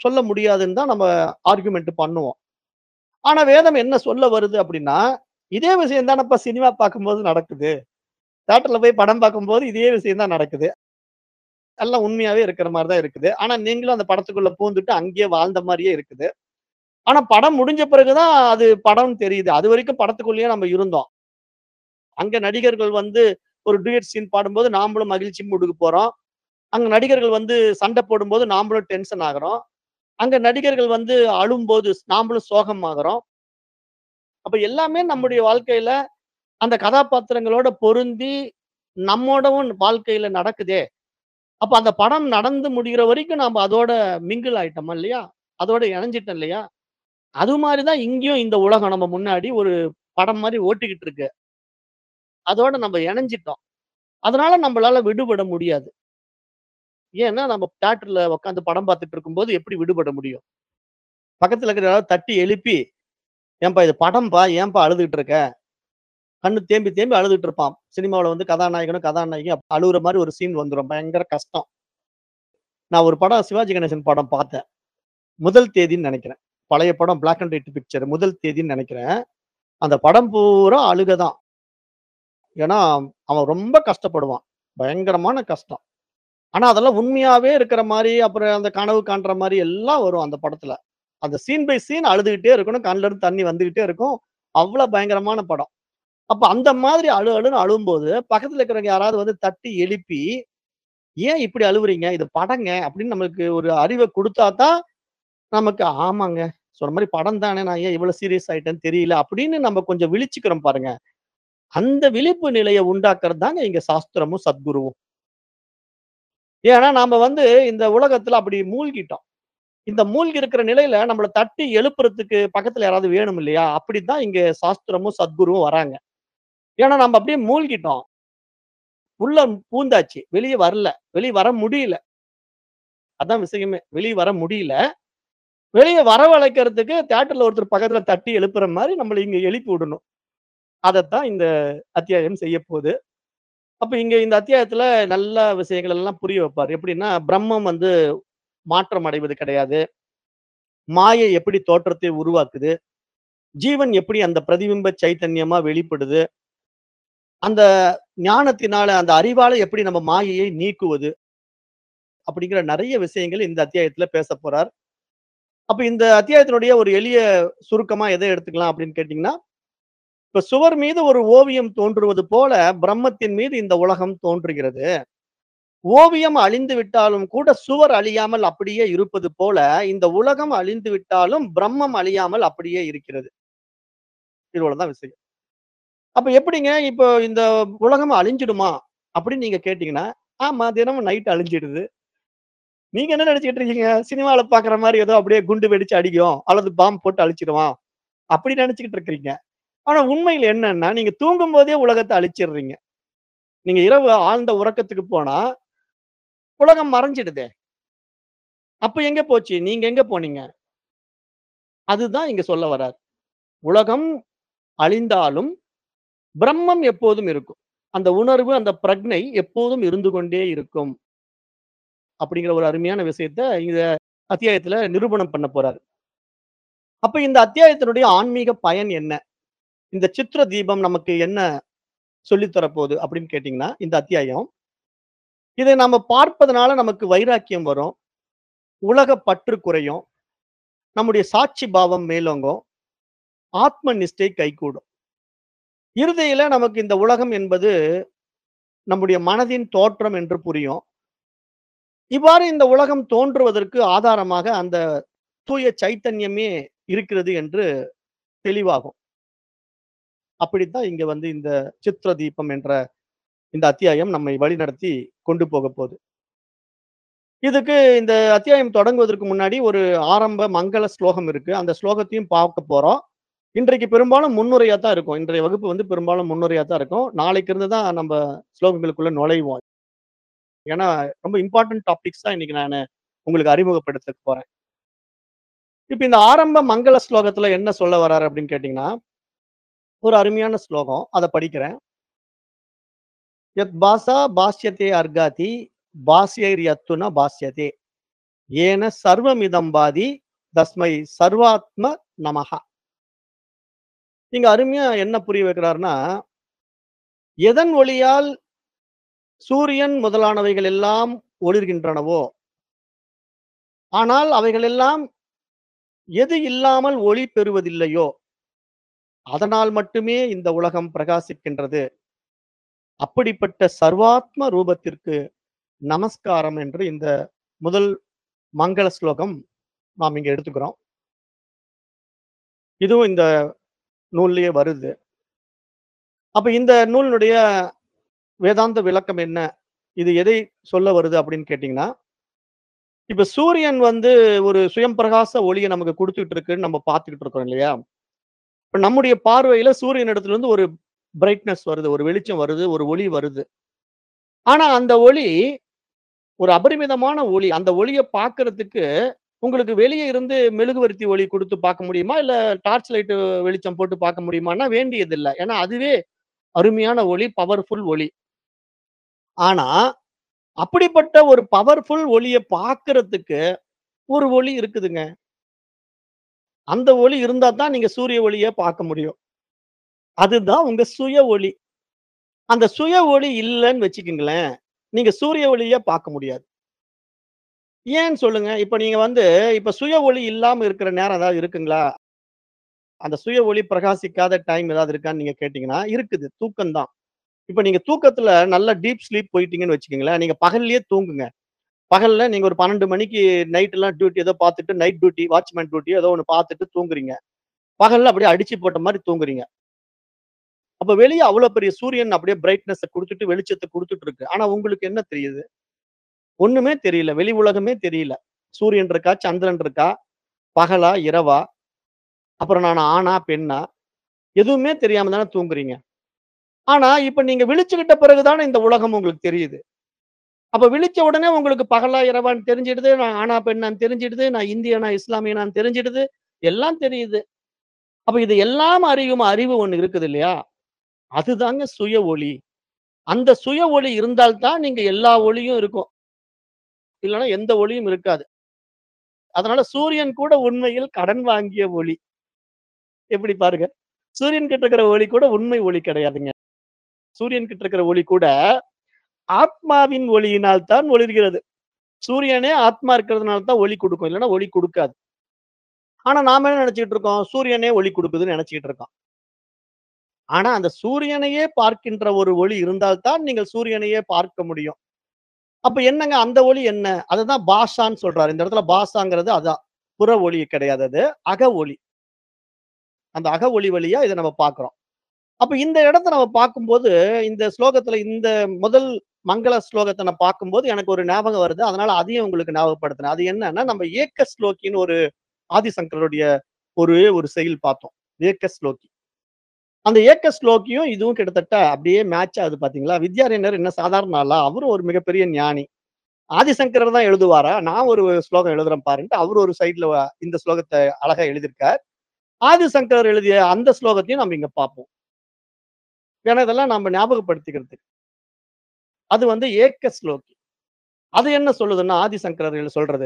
சொல்ல முடியாதுன்னு தான் நம்ம ஆர்குமெண்ட் பண்ணுவோம். ஆனா வேதம் என்ன சொல்ல வருது அப்படின்னா, இதே விஷயம் தானப்பா சினிமா பார்க்கும்போது நடக்குது. தியேட்டர்ல போய் படம் பார்க்கும்போது இதே விஷயம் தான் நடக்குது. எல்லாம் உண்மையாவே இருக்கிற மாரி தான் இருக்குது. ஆனா நீங்களும் அந்த படத்துக்குள்ள பூந்துட்டு அங்கேயே வாழ்ந்த மாரியே இருக்குது. ஆனா படம் முடிஞ்ச பிறகு தான் அது படம்னு தெரியுது. அதுவரைக்கும் படத்துக்குள்ளேயே நம்ம இருந்தோம். அங்க நடிகர்கள் வந்து ஒரு டூயட் சீன் பாடும்போது நாமளும் மகிழ்ச்சி மூடுக்கு போறோம். அங்க நடிகர்கள் வந்து சண்டை போடும்போது நாமளும் டென்ஷன் ஆகுறோம். அங்க நடிகர்கள் வந்து அழும்போது நாமளும் சோகம் ஆகுறோம். அப்ப எல்லாமே நம்முடைய வாழ்க்கையில அந்த கதாபாத்திரங்களோட பொருந்தி நம்மோடவும் வாழ்க்கையில நடக்குதே. அப்ப அந்த படம் நடந்து முடிகிற வரைக்கும் நாம அதோட மிங்கிள் ஆயிட்டோமா இல்லையா? அதோட இணைஞ்சிட்டோம் இல்லையா? அது மாரி தான் இங்கேயும் இந்த உலகம் நம்ம முன்னாடி ஒரு படம் மாரி ஓட்டிக்கிட்டு இருக்கு. அதோட நம்ம இணைஞ்சிட்டோம். அதனால நம்மளால விடுபட முடியாது. ஏன்னா நம்ம தியேட்டர்ல உட்கார்ந்து படம் பார்த்துட்டு இருக்கும்போது எப்படி விடுபட முடியும்? பக்கத்துல இருக்கிற யாராவது தட்டி எழுப்பி, "ஏன்பா இது படம்பா, ஏன்பா அழுதுகிட்டு இருக்க?" கண்ணு தேம்பி தேம்பி அழுதுட்டு இருப்பான். சினிமாவுல வந்து கதாநாயகனும், கதாநாயகியும் அழுவுற மாரி ஒரு சீன் வந்துரும். பயங்கர கஷ்டம். நான் ஒரு படம் சிவாஜி கணேசன் படம் பார்த்தேன். முதல் தேதின்னு நெனைக்கிறேன். பழைய படம் பிளாக் அண்ட் ஒயிட் பிக்சர் முதல் தேதின்னு நெனைக்கிறேன். அந்த படம் பூரா அழுக தான். ஏன்னா, அவன் ரொம்ப கஷ்டப்படுவான். பயங்கரமான கஷ்டம். ஆனா அதெல்லாம் உண்மையாவே இருக்கிற மாரி, அப்புறம் அந்த கனவு காண்ற மாரி எல்லாம் வரும் அந்த படத்துல. அந்த சீன் பை சீன் அழுதுகிட்டே இருக்கணும். கண்ல இருந்து தண்ணி வந்துகிட்டே இருக்கும். அவ்ளோ பயங்கரமான படம். அப்ப அந்த மாதிரி அழு அழுன்னு அழும்போது, பக்கத்துல இருக்கிறவங்க யாராவது வந்து தட்டி எழுப்பி, "ஏன் இப்படி அழுவுறீங்க? இது படங்க." அப்படின்னு நம்மளுக்கு ஒரு அறிவ குடுத்தா தான், நமக்கு ஆமாங்க. சொன்ன மாரி படம் தானே. நான் ஏன் இவ்வளவு சீரியஸ் ஆயிட்டேன்னு தெரியல. அப்படின்னு நம்ம கொஞ்சம் விழிச்சுக்கிறோம் பாருங்க. அந்த விழிப்பு நிலைய உண்டாக்குறது தாங்க இங்க சாஸ்திரமும், சத்குருவும். ஏன்னா நாம வந்து இந்த உலகத்துல அப்படி மூழ்கிட்டோம். இந்த மூழ்கி இருக்கிற நிலையில நம்மள தட்டி எழுப்புறதுக்கு பக்கத்துல யாராவது வேணும் இல்லையா? அப்படித்தான் இங்க சாஸ்திரமும், சத்குருவும் வராங்க. ஏன்னா நம்ம அப்படியே மூழ்கிட்டோம். உள்ள பூந்தாச்சு. வெளிய வரல. வெளிய வர முடியல. அதான் விஷயமே. வெளிய வர முடியல. வெளிய வரவழைக்கிறதுக்கு தியேட்டர்ல ஒருத்தர் பக்கத்துல தட்டி எழுப்புற மாரி நம்மள இங்க எழுப்பி விடணும். அதத்தான் இந்த அத்தியாயம் செய்யப்போது. அப்ப இங்க இந்த அத்தியாயத்துல நல்ல விஷயங்கள் எல்லாம் புரிய வைப்பாரு. எப்படின்னா, பிரம்மம் வந்து மாற்றம் அடைவது கிடையாது. மாயை எப்படி தோற்றத்தை உருவாக்குது. ஜீவன் எப்படி அந்த பிரதிபிம்ப சைத்தன்யமா வெளிப்படுது. அந்த ஞானத்தினால, அந்த அறிவால எப்படி நம்ம மாயையை நீக்குவது. அப்படிங்கிற நெறைய விஷயங்கள் இந்த அத்தியாயத்துல பேசப் போறார். அப்ப இந்த அத்தியாயத்தினுடைய ஒரு எளிய சுருக்கமா எத எடுத்துக்கலாம் அப்படின்னு கேட்டீங்கன்னா, இப்ப சுவர் மீது ஒரு ஓவியம் தோன்றுவது போல பிரம்மத்தின் மீது இந்த உலகம் தோன்றுகிறது. ஓவியம் அழிந்து விட்டாலும் கூட சுவர் அழியாமல் அப்படியே இருப்பது போல, இந்த உலகம் அழிந்து விட்டாலும் பிரம்மம் அழியாமல் அப்படியே இருக்கிறது. இவ்வளவுதான் விஷயம். அப்ப எப்படிங்க இப்போ இந்த உலகம் அழிஞ்சிடுமா? அப்படின்னு நீங்க கேட்டீங்கன்னா, ஆமா தினமும் நைட் அழிஞ்சிடுது. நீங்க என்ன நெனச்சுக்கிட்டு இருக்கீங்க? சினிமால பார்க்குற மாரி ஏதோ அப்படியே குண்டு வெடிச்சு அடிக்கும். அல்லது பாம் போட்டு அழிச்சிடுவான். அப்படி நெனச்சுக்கிட்டு இருக்கிறீங்க. ஆனா உண்மையில என்னன்னா, நீங்க தூங்கும்போதே உலகத்த அழிச்சிடுறீங்க. நீங்க இரவு ஆழ்ந்த உறக்கத்துக்கு போனா, உலகம் மறைஞ்சிடுதே. அப்ப எங்க போச்சு? நீங்க எங்க போனீங்க? அதுதான் இங்க சொல்ல வரார். உலகம் அழிந்தாலும், பிரம்மம் எப்போதும் இருக்கும். அந்த உணர்வு, அந்த பிரக்ஞை எப்போதும் இருந்து கொண்டே இருக்கும். அப்படிங்கிற ஒரு அருமையான விஷயத்த இந்த அத்தியாயத்துல நிரூபணம் பண்ண போறாரு. அப்ப இந்த அத்தியாயத்தினுடைய ஆன்மீக பயன் என்ன? இந்த சித்ர தீபம் நமக்கு என்ன சொல்லி தரப்போகுது அப்படின்னு கேட்டீங்கன்னா, இந்த அத்தியாயம். இதை நாம பார்ப்பதனால நமக்கு வைராக்கியம் வரும். உலக பற்று குறையும். நம்முடைய சாட்சி பாவம் மேலோங்கும். ஆத்ம நிஷ்டை கைகூடும். இறுதியில நமக்கு இந்த உலகம் என்பது நம்முடைய மனதின் தோற்றம் என்று புரியும். இவ்வாறு இந்த உலகம் தோன்றுவதற்கு ஆதாரமாக அந்த தூய சைத்தன்யமே இருக்கிறது என்று தெளிவாகும். அப்படித்தான் இங்க வந்து இந்த சித்ர தீபம் என்ற இந்த அத்தியாயம் நம்மை வழிநடத்தி கொண்டு போகப்போது. இதுக்கு இந்த அத்தியாயம் தொடங்குவதற்கு முன்னாடி ஒரு ஆரம்ப மங்கள ஸ்லோகம் இருக்கு. அந்த ஸ்லோகத்தையும் பார்க்க போறோம். இன்றைக்கு பெரும்பாலும் முன்னுரையா தான் இருக்கும். இன்றைய வகுப்பு வந்து பெரும்பாலும் முன்னுரையா தான் இருக்கும். நாளைக்கு இருந்து தான் நம்ம ஸ்லோகங்களுக்குள்ள நுழைவோம். ஏன்னா, ரொம்ப இம்பார்ட்டன்ட் டாபிக்ஸ் தான் இன்னைக்கு நானு உங்களுக்கு அறிமுகப்படுத்தப் போறேன். இப்ப இந்த ஆரம்ப மங்கள ஸ்லோகத்துல என்ன சொல்ல வராரு அப்படின்னு கேட்டீங்கன்னா, ஒரு அருமையான ஸ்லோகம். அத படிக்கிறேன். யத் பாசா பாஸ்யதே அர்காதி பாஸ்யைர் யத்துன பாஸ்யதே. ஏன சர்வமிதம்பாதி தஸ்மை சர்வாத்ம நமஹா இங்க அருமையா என்ன புரிய வைக்கிறாருன்னா எதன் ஒளியால் சூரியன் முதலானவைகள் எல்லாம் ஒளிர்கின்றனவோ ஆனால் அவைகள் எல்லாம் எது இல்லாமல் ஒளி பெறுவதில்லையோ அதனால் மட்டுமே இந்த உலகம் பிரகாசிக்கின்றது அப்படிப்பட்ட சர்வாத்ம ரூபத்திற்கு நமஸ்காரம் என்று இந்த முதல் மங்கள ஸ்லோகம் நாம் இங்க எடுத்துக்கிறோம் இதுவும் இந்த நூல்லயே வருது அப்ப இந்த நூலினுடைய வேதாந்த விளக்கம் என்ன இது எதை சொல்ல வருது அப்படின்னு கேட்டீங்கன்னா இப்ப சூரியன் வந்து ஒரு சுயம் பிரகாச ஒளியை நமக்கு கொடுத்துட்டு இருக்குன்னு நம்ம பார்த்துக்கிட்டு இருக்கோம் இல்லையா இப்ப நம்முடைய பார்வையில சூரியன் இடத்துல இருந்து ஒரு பிரைட்னஸ் வருது ஒரு வெளிச்சம் வருது ஒரு ஒளி வருது ஆனா அந்த ஒளி ஒரு அபரிமிதமான ஒளி அந்த ஒளியை பார்க்கிறதுக்கு உங்களுக்கு வெளியே இருந்து மெழுகுவர்த்தி ஒளி கொடுத்து பார்க்க முடியுமா இல்ல டார்ச் லைட் வெளிச்சம் போட்டு பார்க்க முடியுமான்னா வேண்டியது இல்லை ஏன்னா அதுவே அருமையான ஒளி பவர்ஃபுல் ஒளி ஆனா அப்படிப்பட்ட ஒரு பவர்ஃபுல் ஒளியை பார்க்கிறதுக்கு ஒரு ஒளி இருக்குதுங்க அந்த ஒளி இருந்தா தான் நீங்க சூரிய ஒளியை பார்க்க முடியும் அதுதான் உங்க சுய ஒளி அந்த சுய ஒளி இல்லைன்னு வச்சுக்கோங்களேன் நீங்க சூரிய ஒளியை பார்க்க முடியாது ஏன்னு சொல்லுங்க இப்ப நீங்க வந்து இப்ப சுய ஒளி இல்லாம இருக்கிற நேரம் ஏதாவது இருக்குங்களா அந்த சுய ஒளி பிரகாசிக்காத டைம் ஏதாவது இருக்கான்னு நீங்க கேட்டீங்கன்னா இருக்குது தூக்கம் தான் இப்ப நீங்க தூக்கத்துல நல்ல டீப் ஸ்லீப் போயிட்டீங்கன்னு வச்சுக்கோங்களேன் நீங்க பகல்லையே தூங்குங்க பகல்ல நீங்க ஒரு பன்னெண்டு மணிக்கு நைட் எல்லாம் டியூட்டி ஏதோ பார்த்துட்டு நைட் டியூட்டி வாட்ச்மேன் டியூட்டி ஏதோ ஒன்று பார்த்துட்டு தூங்குறீங்க பகல்ல அப்படியே அடிச்சு போட்ட மாதிரி தூங்குறீங்க அப்ப வெளியே அவ்வளவு பெரிய சூரியன் அப்படியே பிரைட்னஸ் கொடுத்துட்டு வெளிச்சத்தை கொடுத்துட்டு இருக்கு ஆனா உங்களுக்கு என்ன தெரியுது ஒண்ணுமே தெரியல வெளி உலகமே தெரியல சூரியன் இருக்கா சந்திரன் இருக்கா பகலா இரவா அப்புறம் நான் ஆணா பெண்ணா எதுவுமே தெரியாம தானே தூங்குறீங்க ஆனா இப்ப நீங்க விழிச்சுக்கிட்ட பிறகுதானே இந்த உலகம் உங்களுக்கு தெரியுது அப்ப விழிச்ச உடனே உங்களுக்கு பகலா இரவான்னு தெரிஞ்சிடுது நான் ஆணா பெண்ணான்னு தெரிஞ்சிடுது நான் இந்தியனா இஸ்லாமியனான்னு தெரிஞ்சிடுது எல்லாம் தெரியுது அப்ப இது எல்லாம் அறியும் அறிவு ஒண்ணு இருக்குது இல்லையா அதுதாங்க சுய ஒளி அந்த சுய ஒளி இருந்தால்தான் நீங்க எல்லா ஒளியும் இருக்கும் இல்லைன்னா எந்த ஒளியும் இருக்காது அதனால சூரியன் கூட உண்மையில் கடன் வாங்கிய ஒளி எப்படி பாருங்க சூரியன் கிட்ட இருக்கிற ஒளி கூட உண்மை ஒளி கிடையாதுங்க சூரியன் கிட்ட இருக்கிற ஒளி கூட ஆத்மாவின் ஒளியினால் தான் ஒளிர்கிறது சூரியனே ஆத்மா இருக்கிறதுனால தான் ஒளி கொடுக்கும் இல்லைன்னா ஒளி கொடுக்காது ஆனா நாம என்ன நினைச்சுக்கிட்டு இருக்கோம் சூரியனே ஒளி கொடுக்குதுன்னு நினைச்சுக்கிட்டு இருக்கோம் ஆனா அந்த சூரியனையே பார்க்கின்ற ஒரு ஒளி இருந்தால்தான் நீங்கள் சூரியனையே பார்க்க முடியும் அப்ப என்னங்க அந்த ஒளி என்ன அதுதான் பாஷான்னு சொல்றாரு இந்த இடத்துல பாஷாங்கிறது அதான் புற ஒளி கிடையாது அது அக ஒளி அந்த அக ஒளி வழியா இதை நம்ம பார்க்கிறோம் அப்ப இந்த இடத்த நம்ம பார்க்கும்போது இந்த ஸ்லோகத்துல இந்த முதல் மங்கள ஸ்லோகத்தை நான் பார்க்கும்போது எனக்கு ஒரு ஞாபகம் வருது அதனால அதையும் உங்களுக்கு ஞாபகப்படுத்தினேன் அது என்னன்னா நம்ம ஏக்க ஸ்லோக்கின்னு ஒரு ஆதிசங்கருடைய ஒரு ஒரு செயல் பார்த்தோம் ஏக்க ஸ்லோகி அந்த ஏக்க ஸ்லோக்கியும் இதுவும் கிட்டத்தட்ட அப்படியே மேட்ச் ஆகுது பாத்தீங்களா வித்யாரண்யர் என்ன சாதாரண ஆளா அவரும் ஒரு மிகப்பெரிய ஞானி ஆதிசங்கரர் தான் எழுதுவாரா நான் ஒரு ஸ்லோகம் எழுதுறேன் பாருன்ட்டு அவர் ஒரு சைட்ல இந்த ஸ்லோகத்தை அழகா எழுதியிருக்கார் ஆதிசங்கரர் எழுதிய அந்த ஸ்லோகத்தையும் நம்ம இங்க பார்ப்போம் ஏன்னா இதெல்லாம் நம்ம ஞாபகப்படுத்திக்கிறதுக்கு அது வந்து ஏக்க ஸ்லோகி அது என்ன சொல்லுதுன்னா ஆதிசங்கரர் சொல்றது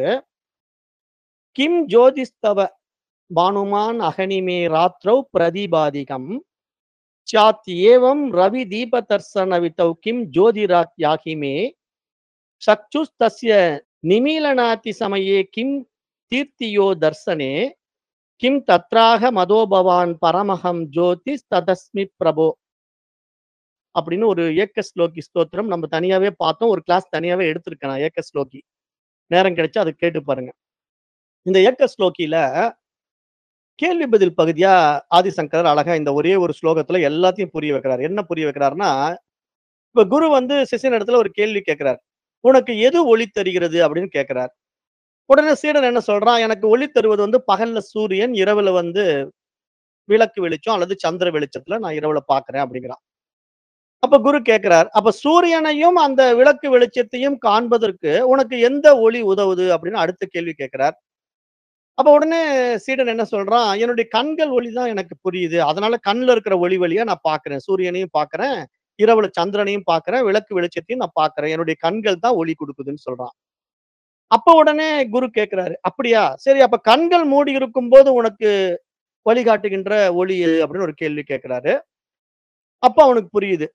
கிம் ஜோதிஸ்தவ பானுமான் அகனிமே ராத்ரௌ பிரதிபாதிகம் சாத் ஏவம் ரவி தீப தர்சன வித்தௌ கிம் ஜோதிராத் யாகிமே சக்ஷுஸ்தஸ்ய நிமீலனாதி சமயே கிம் தீர்த்தியோ தர்சனே கிம் தத்ராக மதோபவான் பரமஹம் ஜோதிஸ் ததஸ்மி பிரபோ அப்படின்னு ஒரு ஏக்க ஸ்லோகி ஸ்தோத்திரம் நம்ம தனியாவே பார்த்தோம் ஒரு கிளாஸ் தனியாவே எடுத்திருக்கேன் நான் ஏக்க ஸ்லோகி நேரம் கிடைச்சா அதை கேட்டு பாருங்க இந்த ஏக்க ஸ்லோகியில கேள்வி பதில் பகுதியா ஆதிசங்கர் அழகா இந்த ஒரே ஒரு ஸ்லோகத்துல எல்லாத்தையும் புரிய வைக்கிறார் என்ன புரிய வைக்கிறாருன்னா இப்ப குரு வந்து சிஷியன் இடத்துல ஒரு கேள்வி கேட்கிறார் உனக்கு எது ஒளி தருகிறது அப்படின்னு கேட்கிறார் உடனே சீடன் என்ன சொல்றான் எனக்கு ஒளி தருவது வந்து பகல்ல சூரியன் இரவுல வந்து விளக்கு வெளிச்சம் அல்லது சந்திர வெளிச்சத்துல நான் இரவுல பாக்குறேன் அப்படிங்கிறான் அப்ப குரு கேட்கிறார் அப்ப சூரியனையும் அந்த விளக்கு வெளிச்சத்தையும் காண்பதற்கு உனக்கு எந்த ஒளி உதவுது அப்படின்னு அடுத்த கேள்வி கேட்கிறார் அப்ப உடனே சீடன் என்ன சொல்றான் என்னுடைய கண்கள் ஒளி தான் எனக்கு புரியுது அதனால கண்ணுல இருக்கிற ஒளி வழியா நான் பாக்குறேன் சூரியனையும் பாக்குறேன் இரவுல சந்திரனையும் பாக்குறேன் விளக்கு வெளிச்சத்தையும் நான் பாக்குறேன் என்னுடைய கண்கள் தான் ஒளி கொடுக்குதுன்னு சொல்றான் அப்ப உடனே குரு கேட்கிறாரு அப்படியா சரி அப்ப கண்கள் மூடி இருக்கும்போது உனக்கு வழிகாட்டுகின்ற ஒளி எது அப்படின்னு ஒரு கேள்வி கேட்கிறாரு அப்ப அவனுக்கு புரியுது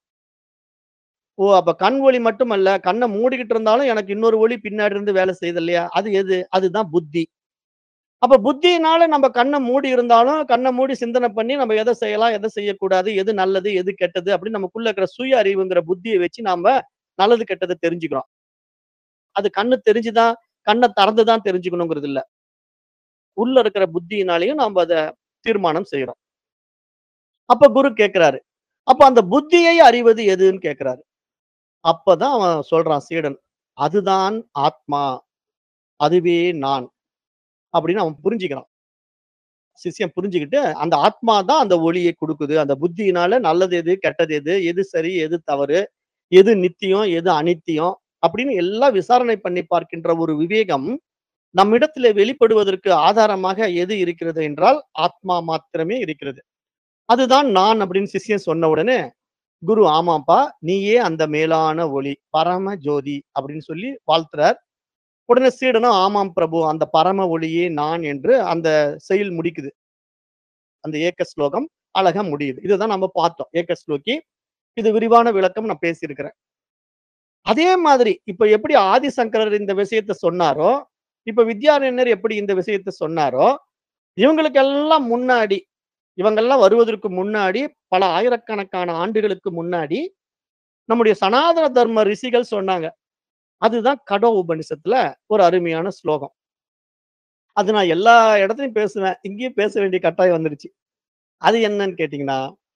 ஓ அப்ப கண் ஒளி மட்டுமல்ல கண்ணை மூடிக்கிட்டு இருந்தாலும் எனக்கு இன்னொரு ஒளி பின்னாடி இருந்து வேலை செய்யுது இல்லையா அது எது அதுதான் புத்தி அப்ப புத்தியினால நம்ம கண்ணை மூடி இருந்தாலும் கண்ணை மூடி சிந்தனை பண்ணி நம்ம எதை செய்யலாம் எதை செய்யக்கூடாது எது நல்லது எது கெட்டது அப்படின்னு நமக்குள்ள இருக்கிற சுய அறிவுங்கிற புத்தியை வச்சு நாம நல்லது கெட்டதை தெரிஞ்சுக்கிறோம் அது கண்ணு தெரிஞ்சுதான் கண்ணை திறந்துதான் தெரிஞ்சுக்கணுங்கிறது இல்ல உள்ள இருக்கிற புத்தியினாலையும் நாம அதை தீர்மானம் செய்யறோம் அப்ப குரு கேட்கிறாரு அப்ப அந்த புத்தியை அறிவது எதுன்னு கேட்கிறாரு அப்பதான் அவன் சொல்றான் சீடன் அதுதான் ஆத்மா அதுவே நான் அப்படின்னு அவன் புரிஞ்சுக்கிறான் சிஷ்யன் புரிஞ்சுக்கிட்டு அந்த ஆத்மா தான் அந்த ஒளியை கொடுக்குது அந்த புத்தியினால நல்லது எது கெட்டது எது எது சரி எது தவறு எது நித்தியம் எது அனித்தியம் அப்படின்னு எல்லாம் விசாரணை பண்ணி பார்க்கின்ற ஒரு விவேகம் நம்மிடத்துல வெளிப்படுவதற்கு ஆதாரமாக எது இருக்கிறது என்றால் ஆத்மா மாத்திரமே இருக்கிறது அதுதான் நான் அப்படின்னு சிஷ்யன் சொன்ன உடனே குரு ஆமாப்பா நீயே அந்த மேலான ஒளி பரம ஜோதி அப்படின்னு சொல்லி வாழ்த்துறார் உடனே சீடனும் ஆமாம் பிரபு அந்த பரம ஒளியே நான் என்று அந்த செயல் முடிக்குது அந்த ஏக்க ஸ்லோகம் அழகா முடியுது இதுதான் நம்ம பார்த்தோம் ஏக்க ஸ்லோகி இது விரிவான விளக்கம் நான் பேசியிருக்கிறேன் அதே மாதிரி இப்ப எப்படி ஆதிசங்கரர் இந்த விஷயத்த சொன்னாரோ இப்ப வித்யாரண்யர் எப்படி இந்த விஷயத்த சொன்னாரோ இவங்களுக்கெல்லாம் முன்னாடி இவங்கெல்லாம் வருவதற்கு முன்னாடி பல ஆயிரக்கணக்கான ஆண்டுகளுக்கு முன்னாடி நம்முடைய சனாதன தர்ம ரிஷிகள் சொன்னாங்க அதுதான் கடோ உபனிஷத்துல ஒரு அருமையான ஸ்லோகம் அது நான் எல்லா இடத்துலயும் பேசுவேன் இங்கேயும் பேச வேண்டிய கட்டாயம் வந்துருச்சு அது என்னன்னு கேட்டீங்கன்னா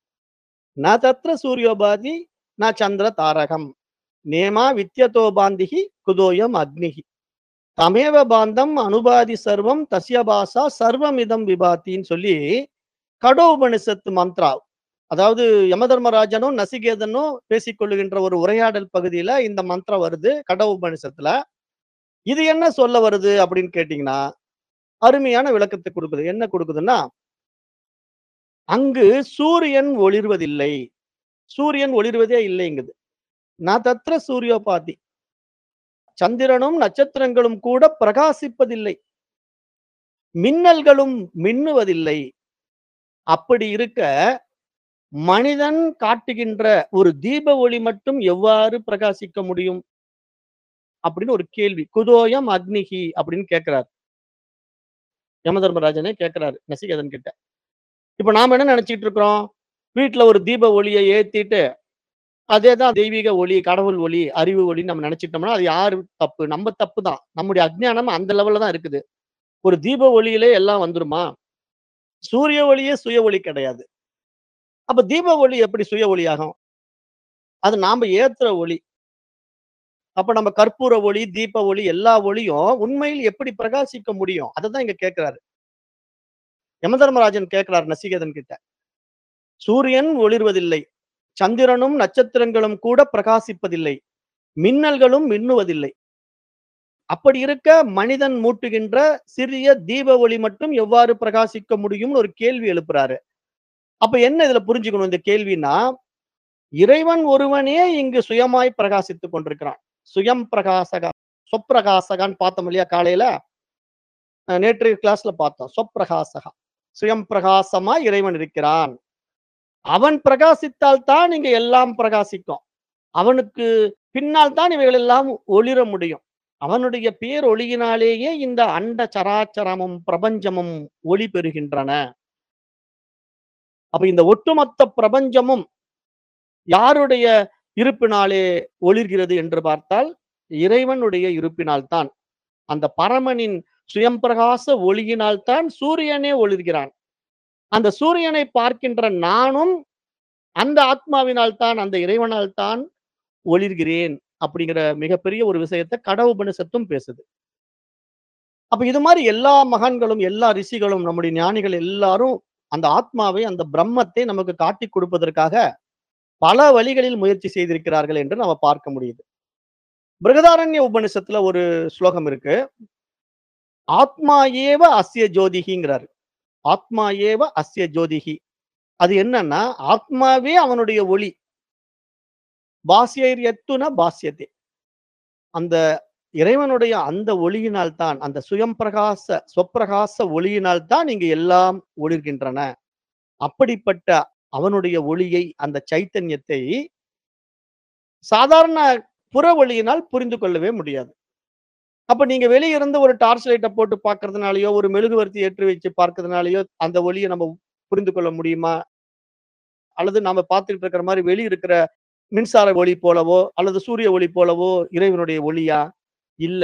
ந தத்ர சூரியோபாதி ந சந்திர தாரகம் நேமா வித்யதோ பாந்திகி குதோயம் அக்னிகி தமேவ பாந்தம் அனுபாதி சர்வம் தஸ்ய பாசா சர்வமிதம் விபாத்தின்னு சொல்லி கடோ உபனிஷத்து மந்த்ரா அதாவது யமதர்மராஜனும் நசிகேதனும் பேசிக்கொள்ளுகின்ற ஒரு உரையாடல் பகுதியில இந்த மந்திரம் வருது கட உபனிஷத்துல இது என்ன சொல்ல வருது அப்படின்னு கேட்டீங்கன்னா அருமையான விளக்கத்தை கொடுக்குது என்ன கொடுக்குதுன்னா அங்கு சூரியன் ஒளிர்வதில்லை சூரியன் ஒளிர்வதே இல்லைங்குது நான் தத்திர சூரியோபாதி சந்திரனும் நட்சத்திரங்களும் கூட பிரகாசிப்பதில்லை மின்னல்களும் மின்னுவதில்லை அப்படி இருக்க மனிதன் காட்டுகின்ற ஒரு தீப ஒளி மட்டும் எவ்வாறு பிரகாசிக்க முடியும் அப்படின்னு ஒரு கேள்வி குதோயம் அக்னிகி அப்படின்னு கேட்கிறார் யமதர்மராஜனே கேட்கிறாரு நசிகேதன் கிட்ட இப்ப நாம என்ன நினைச்சிட்டு இருக்கிறோம் வீட்டுல ஒரு தீப ஒளியை ஏத்திட்டு அதே தான் தெய்வீக ஒளி கடவுள் ஒளி அறிவு ஒளி நம்ம நினைச்சிட்டோம்னா அது யாரு தப்பு நம்ம தப்பு தான் நம்முடைய அஜ்ஞானம் அந்த லெவல்ல தான் இருக்குது ஒரு தீப ஒளியிலே எல்லாம் வந்துருமா சூரிய ஒளியே சுய ஒளி கிடையாது அப்ப தீப ஒளி எப்படி சுய ஒளியாகும் அது நாம ஏத்துற ஒளி அப்ப நம்ம கற்பூர ஒளி தீப ஒளி எல்லா ஒளியும் உண்மையில் எப்படி பிரகாசிக்க முடியும் அததான் இங்க கேட்கிறாரு யமதர்மராஜன் கேட்கிறார் நசிகேதன் கிட்ட சூரியன் ஒளிர்வதில்லை சந்திரனும் நட்சத்திரங்களும் கூட பிரகாசிப்பதில்லை மின்னல்களும் மின்னுவதில்லை அப்படி இருக்க மனிதன் மூட்டுகின்ற சிறிய தீப ஒளி மட்டும் எவ்வாறு பிரகாசிக்க முடியும்னு ஒரு கேள்வி எழுப்புறாரு அப்ப என்ன இதுல புரிஞ்சுக்கணும் இந்த கேள்வினா இறைவன் ஒருவனே இங்கு சுயமாய் பிரகாசித்துக் கொண்டிருக்கிறான் சுயம் பிரகாசகா சொப்பிரகாசகான்னு பார்த்தோம் இல்லையா காலையில அஹ் நேற்றைய கிளாஸ்ல பார்த்தோம் சொப்பிரகாசகா சுயம் பிரகாசமாய் இறைவன் இருக்கிறான் அவன் பிரகாசித்தால் தான் இங்க எல்லாம் பிரகாசிக்கும் அவனுக்கு பின்னால் தான் இவைகள் எல்லாம் ஒளிர முடியும் அவனுடைய பேர் ஒளியினாலேயே இந்த அண்ட சராச்சரமும் பிரபஞ்சமும் ஒளி பெறுகின்றன அப்ப இந்த ஒட்டுமொத்த பிரபஞ்சமும் யாருடைய இருப்பினாலே ஒளிர்கிறது என்று பார்த்தால் இறைவனுடைய இருப்பினால்தான் அந்த பரமனின் சுயம் பிரகாச ஒளியினால் தான் சூரியனே ஒளிர்கிறான் அந்த சூரியனை பார்க்கின்ற நானும் அந்த ஆத்மாவினால் தான் அந்த இறைவனால் தான் ஒளிர்கிறேன் அப்படிங்கிற மிகப்பெரிய ஒரு விஷயத்தை கட உபனிஷத்தும் பேசுது அப்ப இது மாதிரி எல்லா மகான்களும் எல்லா ரிஷிகளும் நம்முடைய ஞானிகள் எல்லாரும் அந்த ஆத்மாவை அந்த பிரம்மத்தை நமக்கு காட்டி கொடுப்பதற்காக பல வழிகளில் முயற்சி செய்திருக்கிறார்கள் என்று நம்ம பார்க்க முடியுது பிருகதாரண்ய உபனிஷத்துல ஒரு ஸ்லோகம் இருக்கு ஆத்மா ஏவ அஸ்ய ஜோதிகிங்கிறாரு ஆத்மா ஏவ அஸ்ய ஜோதிகி அது என்னன்னா ஆத்மாவே அவனுடைய ஒளி பாஸ்யர் எத்துன பாஸ்யத்தே அந்த இறைவனுடைய அந்த ஒளியினால் தான் அந்த சுயம் பிரகாச சொப்பிரகாச ஒளியினால் தான் இங்க எல்லாம் ஒளிர்கின்றன அப்படிப்பட்ட அவனுடைய ஒளியை அந்த சைத்தன்யத்தை சாதாரண புற ஒளியினால் புரிந்து கொள்ளவே முடியாது அப்ப நீங்க வெளிய இருந்து ஒரு டார்ச் லைட்டை போட்டு பார்க்கறதுனாலயோ ஒரு மெழுகுவர்த்தி ஏற்றி வச்சு பார்க்கறதுனாலயோ அந்த ஒளியை நம்ம புரிந்து கொள்ள முடியுமா அல்லது நாம பார்த்துட்டு இருக்கிற மாதிரி வெளிய இருக்கிற மின்சார ஒளி போலவோ அல்லது சூரிய ஒளி போலவோ இறைவனுடைய ஒளியா இல்ல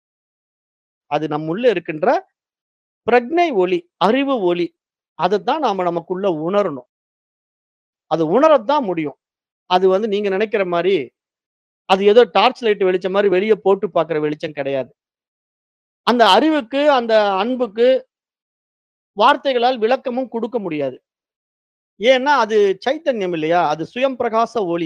அது நம்முள்ள இருக்கின்ற பிரக்ஞை ஒளி அறிவு ஒளி அதைத்தான் நாம நமக்குள்ள உணரணும் அது உணரத்தான் முடியும் அது வந்து நீங்க நினைக்கிற மாதிரி அது ஏதோ டார்ச் லைட் வெளிச்சம் மாதிரி வெளியே போட்டு பார்க்கிற வெளிச்சம் கிடையாது அந்த அறிவுக்கு அந்த அன்புக்கு வார்த்தைகளால் விளக்கமும் கொடுக்க முடியாது ஏன்னா அது சைத்தன்யம் இல்லையா அது சுயம் பிரகாச ஒளி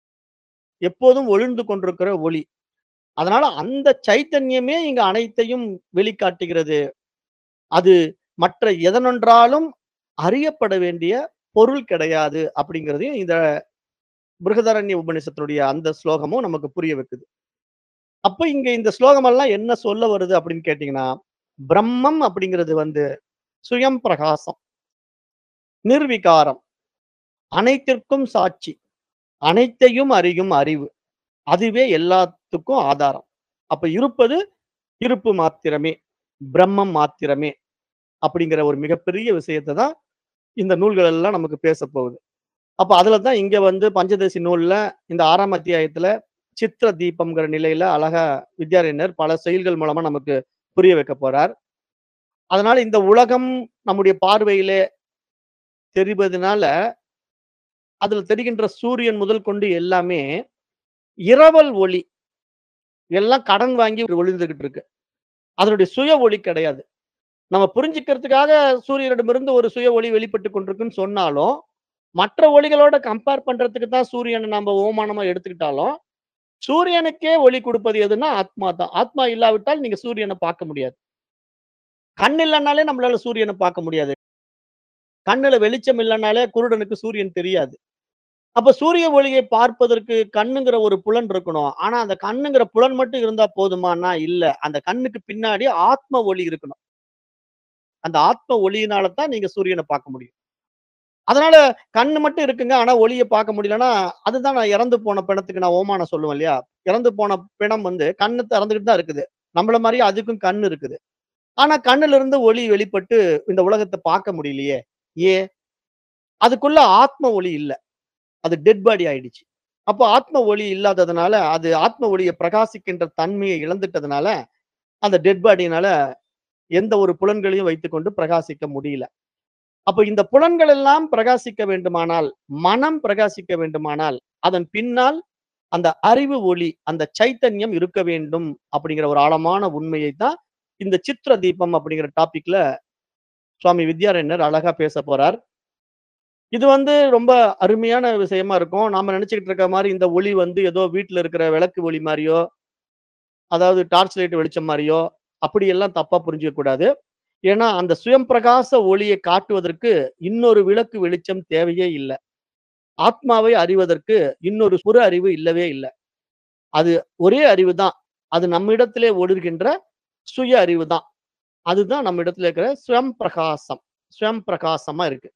எப்போதும் ஒளிர்ந்து கொண்டிருக்கிற ஒளி அதனால அந்த சைத்தன்யமே இங்க அனைத்தையும் வெளிக்காட்டுகிறது அது மற்ற எதனொன்றாலும் அறியப்பட வேண்டிய பொருள் கிடையாது அப்படிங்கிறதையும் இந்த பிருகதாரண்ய உபநிஷத்தினுடைய அந்த ஸ்லோகமும் நமக்கு புரிய வைக்குது அப்ப இங்க இந்த ஸ்லோகம் எல்லாம் என்ன சொல்ல வருது அப்படின்னு கேட்டீங்கன்னா பிரம்மம் அப்படிங்கிறது வந்து சுயம் பிரகாசம் நிர்விகாரம் அனைத்திற்கும் சாட்சி அனைத்தையும் அறியும் அறிவு அதுவே எல்லாத்துக்கும் ஆதாரம் அப்ப இருப்பது இருப்பு மாத்திரமே பிரம்மம் மாத்திரமே அப்படிங்கிற ஒரு மிகப்பெரிய விஷயத்தை தான் இந்த நூல்கள் எல்லாம் நமக்கு பேச போகுது அப்ப அதுல தான் இங்க வந்து பஞ்சதசி நூல்ல இந்த ஆறாம் அத்தியாயத்துல சித்திர தீபம்ங்கிற நிலையில அழகா வித்யாரண்யர் பல செயல்கள் மூலமா நமக்கு புரிய வைக்க போறார் அதனால இந்த உலகம் நம்முடைய பார்வையிலே தெரிவதனால அதுல தெரிகின்ற சூரியன் முதல் கொண்டு எல்லாமே இரவல் ஒளி எல்லாம் கடன் வாங்கி ஒளிந்துகிட்டு இருக்கு அதனுடைய சுய ஒளி கிடையாது நம்ம புரிஞ்சுக்கிறதுக்காக சூரியனிடமிருந்து ஒரு சுய ஒளி வெளிப்பட்டு கொண்டிருக்குன்னு சொன்னாலும் மற்ற ஒளிகளோட கம்பேர் பண்றதுக்கு தான் சூரியனை நம்ம ஓமானமா எடுத்துக்கிட்டாலும் சூரியனுக்கே ஒளி கொடுப்பது எதுன்னா ஆத்மா தான் ஆத்மா இல்லாவிட்டால் நீங்க சூரியனை பார்க்க முடியாது கண் இல்லைனாலே நம்மளால சூரியனை பார்க்க முடியாது கண்ணுல வெளிச்சம் இல்லைனாலே குருடனுக்கு சூரியன் தெரியாது அப்ப சூரிய ஒளியை பார்ப்பதற்கு கண்ணுங்கிற ஒரு புலன் இருக்கணும் ஆனா அந்த கண்ணுங்கிற புலன் மட்டும் இருந்தா போதுமானா இல்ல அந்த கண்ணுக்கு பின்னாடி ஆத்ம ஒளி இருக்கணும் அந்த ஆத்ம ஒளியினால தான் நீங்க சூரியனை பார்க்க முடியும் அதனால கண்ணு மட்டும் இருக்குங்க ஆனா ஒளியை பார்க்க முடியலன்னா அதுதான் நான் இறந்து போன பிணத்துக்கு நான் ஓமானம் சொல்லுவேன் இல்லையா இறந்து போன பிணம் வந்து கண்ணு திறந்துகிட்டு தான் இருக்குது நம்மள மாதிரி அதுக்கும் கண் இருக்குது ஆனா கண்ணுல இருந்து ஒளி வெளிப்பட்டு இந்த உலகத்தை பார்க்க முடியலையே ஏ அதுக்குள்ள ஆத்ம ஒளி இல்ல அது டெட் பாடி ஆயிடுச்சு அப்போ ஆத்ம ஒளி இல்லாததுனால அது ஆத்ம ஒளியை பிரகாசிக்கின்ற தன்மையை இழந்துட்டதுனால அந்த டெட் பாடியினால எந்த ஒரு புலன்களையும் வைத்துக்கொண்டு பிரகாசிக்க முடியல அப்ப இந்த புலன்கள் எல்லாம் பிரகாசிக்க வேண்டுமானால் மனம் பிரகாசிக்க வேண்டுமானால் அதன் பின்னால் அந்த அறிவு ஒளி அந்த சைத்தன்யம் இருக்க வேண்டும் அப்படிங்கிற ஒரு ஆழமான உண்மையை தான் இந்த சித்திர தீபம் அப்படிங்கிற டாபிக்ல சுவாமி வித்யாரண்யர் அழகா பேச போறார் இது வந்து ரொம்ப அருமையான விஷயமா இருக்கும் நாம நினைச்சுக்கிட்டு இருக்க மாதிரி இந்த ஒளி வந்து ஏதோ வீட்டுல இருக்கிற விளக்கு ஒளி மாதிரியோ அதாவது டார்ச் லைட் வெளிச்சம் மாதிரியோ அப்படி எல்லாம் தப்பா புரிஞ்சுக்க கூடாது ஏன்னா அந்த சுயம் பிரகாச ஒளியை காட்டுவதற்கு இன்னொரு விளக்கு வெளிச்சம் தேவையே இல்லை ஆத்மாவை அறிவதற்கு இன்னொரு புற அறிவு இல்லவே இல்லை அது ஒரே அறிவு தான் அது நம்மிடத்திலே ஒளிர்கின்ற சுய அறிவு தான் அதுதான் நம்ம இடத்துல இருக்கிற சுயம் பிரகாசம் சுயம் பிரகாசமா இருக்கு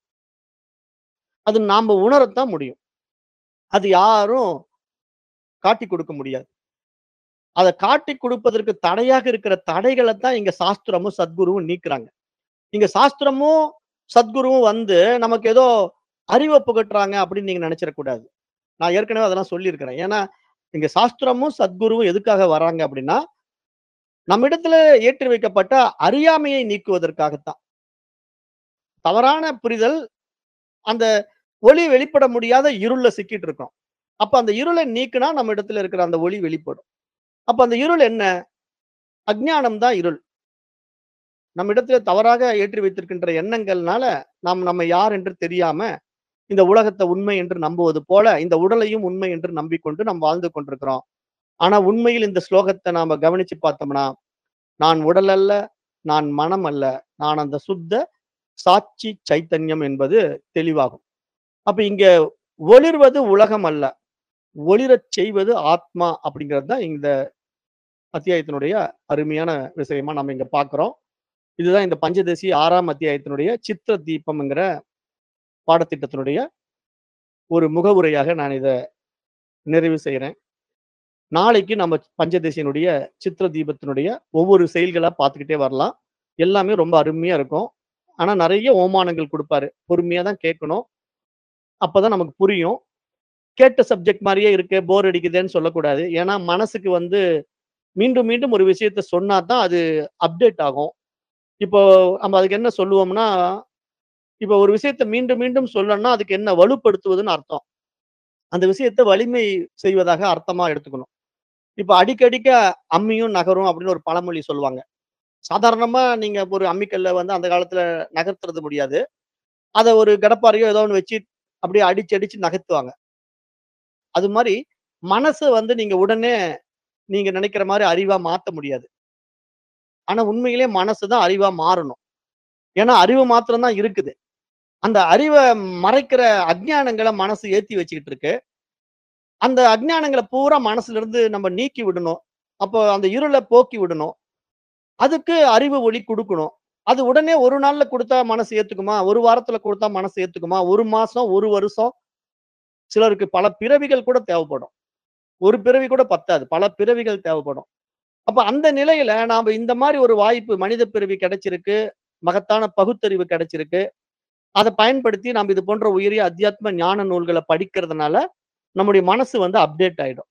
அது நாம உணரத்தான் முடியும் அது யாரும் காட்டி கொடுக்க முடியாது அதை காட்டி கொடுப்பதற்கு தடையாக இருக்கிற தடைகளை தான் இங்க சாஸ்திரமும் சத்குருவும் நீக்குறாங்க இங்க சாஸ்திரமும் சத்குருவும் வந்து நமக்கு ஏதோ அறிவை புகட்டுறாங்க அப்படின்னு நீங்க நினைச்சிடக்கூடாது நான் ஏற்கனவே அதெல்லாம் சொல்லியிருக்கிறேன் ஏன்னா இங்க சாஸ்திரமும் சத்குருவும் எதுக்காக வராங்க அப்படின்னா நம்மிடத்துல ஏற்றி வைக்கப்பட்ட அறியாமையை நீக்குவதற்காகத்தான் தவறான புரிதல் அந்த ஒளி வெளிப்பட முடியாத இருள்ல சிக்கிட்டு இருக்கோம் அப்ப அந்த இருளை நீக்குனா நம்ம இடத்துல இருக்கிற அந்த ஒளி வெளிப்படும் அப்ப அந்த இருள் என்ன அஜ்ஞானம் தான் இருள் நம்ம இடத்துல தவறாக ஏற்றி வைத்திருக்கின்ற எண்ணங்கள்னால நாம் நம்ம யார் என்று தெரியாம இந்த உலகத்தை உண்மை என்று நம்புவது போல இந்த உடலையும் உண்மை என்று நம்பிக்கொண்டு நாம் வாழ்ந்து கொண்டிருக்கிறோம் ஆனா உண்மையில் இந்த ஸ்லோகத்தை நாம கவனிச்சு பார்த்தோம்னா நான் உடல் அல்ல நான் மனம் அல்ல நான் அந்த சுத்த சாட்சி சைத்தன்யம் என்பது தெளிவாகும் அப்ப இங்க ஒளிர்வது உலகம் அல்ல ஒளிரச் செய்வது ஆத்மா அப்படிங்கிறது தான் இந்த அத்தியாயத்தினுடைய அருமையான விஷயமா நம்ம இங்க பார்க்கிறோம். இதுதான் இந்த பஞ்சதசி 6ஆம் அத்தியாயத்தினுடைய சித்திர தீபம்ங்கிற பாடத்திட்டத்தினுடைய ஒரு முகவுரையாக நான் இத நிறைவு செய்றேன். நாளைக்கு நம்ம பஞ்சதசியினுடைய சித்திர தீபத்தினுடைய ஒவ்வொரு செயல்களா பார்த்துக்கிட்டே வரலாம். எல்லாமே ரொம்ப அருமையா இருக்கும். ஆனா நெறைய ஓமானங்கள் குடுப்பாரு. பொறுமையா தான் கேட்கணும். அப்பதான் நமக்கு புரியும். கேட்ட சப்ஜெக்ட் மாரியே இருக்கே, போர் அடிக்குதேன்னு சொல்லக்கூடாது. ஏன்னா மனசுக்கு வந்து மீண்டும், மீண்டும் ஒரு விஷயத்த சொன்னா தான் அது அப்டேட் ஆகும். இப்போ நம்ம அதுக்கு என்ன சொல்லுவோம்னா, இப்போ ஒரு விஷயத்த மீண்டும், மீண்டும் சொல்லணும்னா அதுக்கு என்ன வலுப்படுத்துவதுன்னு அர்த்தம். அந்த விஷயத்த வலிமை செய்வதாக அர்த்தமா எடுத்துக்கணும். இப்ப அடிக்கடிக்க அம்மியும் நகரும் அப்படின்னு ஒரு பழமொழி சொல்லுவாங்க. சாதாரணமா நீங்க ஒரு அம்மிக்கல்ல வந்து அந்த காலத்துல நகர்த்துறது முடியாது. அத ஒரு கடப்பாரையோ ஏதோ ஒண்ணு வச்சு அப்படியே அடிச்சு, அடிச்சு நகர்த்துவாங்க. அது மாரி மனச வந்து நீங்க உடனே நீங்க நினைக்கிற மாரி அறிவா மாத்த முடியாது. ஆனா உண்மையிலேயே மனசு தான் அறிவா மாறணும். ஏன்னா அறிவு மாத்திரம் தான் இருக்குது. அந்த அறிவ மறைக்கிற அஞ்ஞானங்கள மனசு ஏத்தி வச்சுக்கிட்டு இருக்கு. அந்த அஞ்ஞானங்கள பூரா மனசுல இருந்து நம்ம நீக்கி விடணும். அப்போ அந்த இருள போக்கி விடணும். அதுக்கு அறிவு ஒளி குடுக்கணும். அது உடனே ஒரு நாள்ல குடுத்தா மனசு ஏத்துக்குமா? ஒரு வாரத்துல குடுத்தா மனசு ஏத்துக்குமா? 1 மாசம், 1 வருஷம் சிலருக்கு பல பிறவிகள் கூட தேவைப்படும். ஒரு பிறவி கூட பத்தாது. பல பிறவிகள் தேவைப்படும். அப்ப அந்த நிலையில நாம இந்த மாரி ஒரு வாய்ப்பு மனித பிறவி கிடைச்சிருக்கு. மகத்தான பகுத்தறிவு கிடைச்சிருக்கு. அத பயன்படுத்தி நாம இது போன்ற உயரிய அத்தியாத்ம ஞான நூல்கள படிக்கிறதுனால, நம்முடைய மனசு வந்து அப்டேட் ஆயிடும்.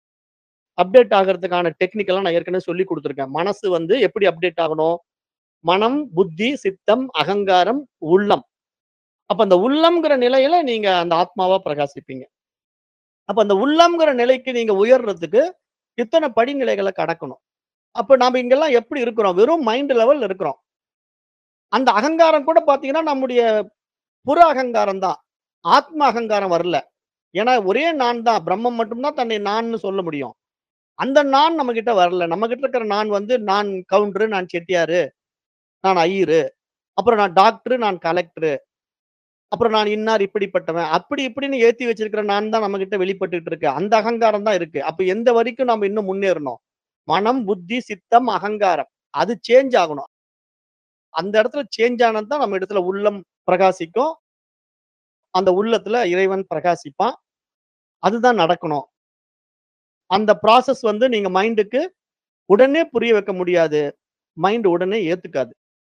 அப்டேட் ஆகுறதுக்கான டெக்னிக் எல்லாம் நான் ஏற்கனவே சொல்லிக் குடுத்துருக்கேன். மனசு வந்து எப்படி அப்டேட் ஆகணும்? மனம், புத்தி, சித்தம், அகங்காரம், உள்ளம். அப்ப அந்த உள்ளம்ங்கிற நிலையில நீங்க அந்த ஆத்மாவா பிரகாசிப்பீங்க. அப்ப அந்த உள்ளம்ங்கிற நிலைக்கு நீங்க உயர்றதுக்கு இத்தன படிநிலைகள கடக்கணும். அப்ப நாம இங்கெல்லாம் எப்படி இருக்கிறோம்? வெறும் மைண்ட் லெவல்ல இருக்கிறோம். அந்த அகங்காரம் கூட பார்த்தீங்கன்னா, நம்முடைய புற அகங்காரம் தான். ஆத்ம அகங்காரம் வரல. ஏன்னா ஒரே நான் தான். பிரம்மம் மட்டும் தான் தன்னை நான்னு சொல்ல முடியும். அந்த நான் நம்மகிட்ட வரல. நம்மகிட்ட இருக்கிற நான் வந்து நான் கவுண்டரு, நான் செட்டியாரு, நான் ஐயரு, அப்புறம் நான் டாக்டரு, நான் கலெக்டரு, அப்புறம் நான் இன்னார் இப்படிப்பட்டவன். அப்படி இப்படின்னு ஏத்தி வச்சிருக்கிற நான் தான் நம்மகிட்ட வெளிப்பட்டுட்டு இருக்கு. அந்த அகங்காரம் தான் இருக்கு. அப்ப எந்த வரைக்கும் நாம இன்னும் முன்னேறணும்? மனம், புத்தி, சித்தம், அகங்காரம். அது சேஞ்ச் ஆகணும். அந்த இடத்துல சேஞ்ச் ஆனது தான் நம்ம இடத்துல உள்ளம் பிரகாசிக்கும். அந்த உள்ளத்துல இறைவன் பிரகாசிப்பான். அதுதான் நடக்கணும். அந்த ப்ராசஸ் வந்து நீங்க மைண்டுக்கு உடனே புரிய வைக்க முடியாது. மைண்ட் உடனே ஏத்துக்காது.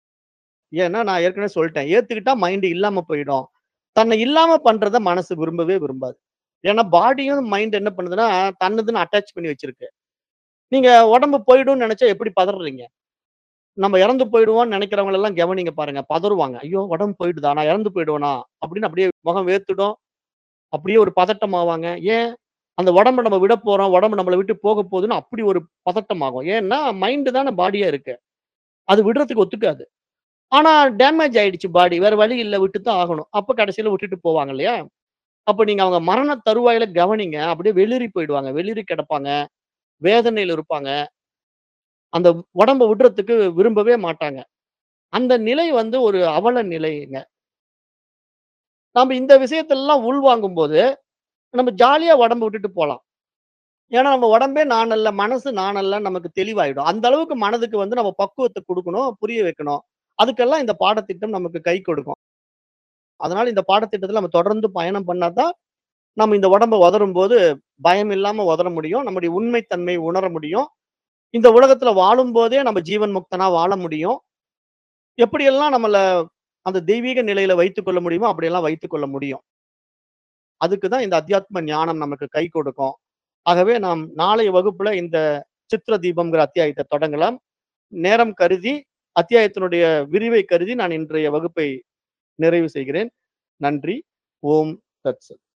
ஏன்னா நான் ஏற்கனவே சொல்ட்டேன். ஏத்துக்கிட்டா மைண்ட் இல்லாம போயிடும். தன்னை இல்லாம பண்றத மனசு விரும்பவே விரும்பாது. ஏன்னா பாடியும் மைண்ட் என்ன பண்ணுதுன்னா, தன்னுதுன்னு அட்டாச் பண்ணி வச்சிருக்கு. நீங்க உடம்பு போயிடும்னு நெனச்சா எப்படி பதறுறீங்க? நம்ம இறந்து போயிடுவோம்னு நெனைக்கிறவங்கள எல்லாம் கவனிங்க பாருங்க. பதறுவாங்க. ஐயோ! உடம்பு போயிடுதா? நான் இறந்து போயிடுவேனா? அப்படின்னு அப்படியே முகம் வேர்த்துடும். அப்படியே ஒரு பதட்டம் ஆவாங்க. ஏன்? அந்த உடம்ப நம்ம விட போறோம். உடம்பு நம்மள விட்டு போக போகுதுன்னு அப்படி ஒரு பதட்டம் ஆகும். ஏன்னா மைண்ட் தானே பாடியா இருக்கு. அது விடுறதுக்கு ஒத்துக்காது. ஆனா டேமேஜ் ஆயிடுச்சு பாடி. வேற வழி இல்ல விட்டு தான் ஆகணும். அப்ப கடைசியில விட்டுட்டு போவாங்க இல்லையா? அப்ப நீங்க அவங்க மரண தருவாயில கவனிங்க. அப்படியே வெளிரி போயிடுவாங்க. வெளிரி கிடப்பாங்க. வேதனையில இருப்பாங்க. அந்த உடம்ப விடுறதுக்கு விரும்பவே மாட்டாங்க. அந்த நிலை வந்து ஒரு அவல நிலைங்க. நாம இந்த விஷயத்தெல்லாம் உள்வாங்கும்போது, நம்ம ஜாலியா உடம்ப விட்டுட்டு போலாம். ஏன்னா நம்ம உடம்பே நான் அல்ல, மனசு நான் அல்லன்னு நமக்கு தெளிவாயிடும். அந்த அளவுக்கு மனதுக்கு வந்து நம்ம பக்குவத்த குடுக்கணும், புரிய வைக்கணும். அதுக்கெல்லாம் இந்த பாடத்திட்டம் நமக்கு கை கொடுக்கும். அதனால இந்த பாடத்திட்டத்துல நம்ம தொடர்ந்து பயணம் பண்ணா தான், நம்ம இந்த உடம்ப உதரும்போது பயம் இல்லாம உதற முடியும். நம்முடைய உண்மை தன்மை உணர முடியும். இந்த உலகத்துல வாழும்போதே நம்ம ஜீவன் முக்தனா வாழ முடியும். எப்படியெல்லாம் நம்மள அந்த தெய்வீக நிலையில வைத்துக் கொள்ள முடியுமோ, அப்படியெல்லாம் வைத்துக் கொள்ள முடியும். அதுக்கு தான் இந்த அத்தியாத்ம ஞானம் நமக்கு கை கொடுக்கும். ஆகவே நாம் நாளைய வகுப்புல இந்த சித்திர தீபம்ங்கிற அத்தியாயத்த தொடங்கலாம். நேரம் கருதி, அத்தியாயத்தினுடைய விரிவை கருதி நான் இன்றைய வகுப்பை நிறைவு செய்கிறேன். நன்றி. ஓம் தத் சத்.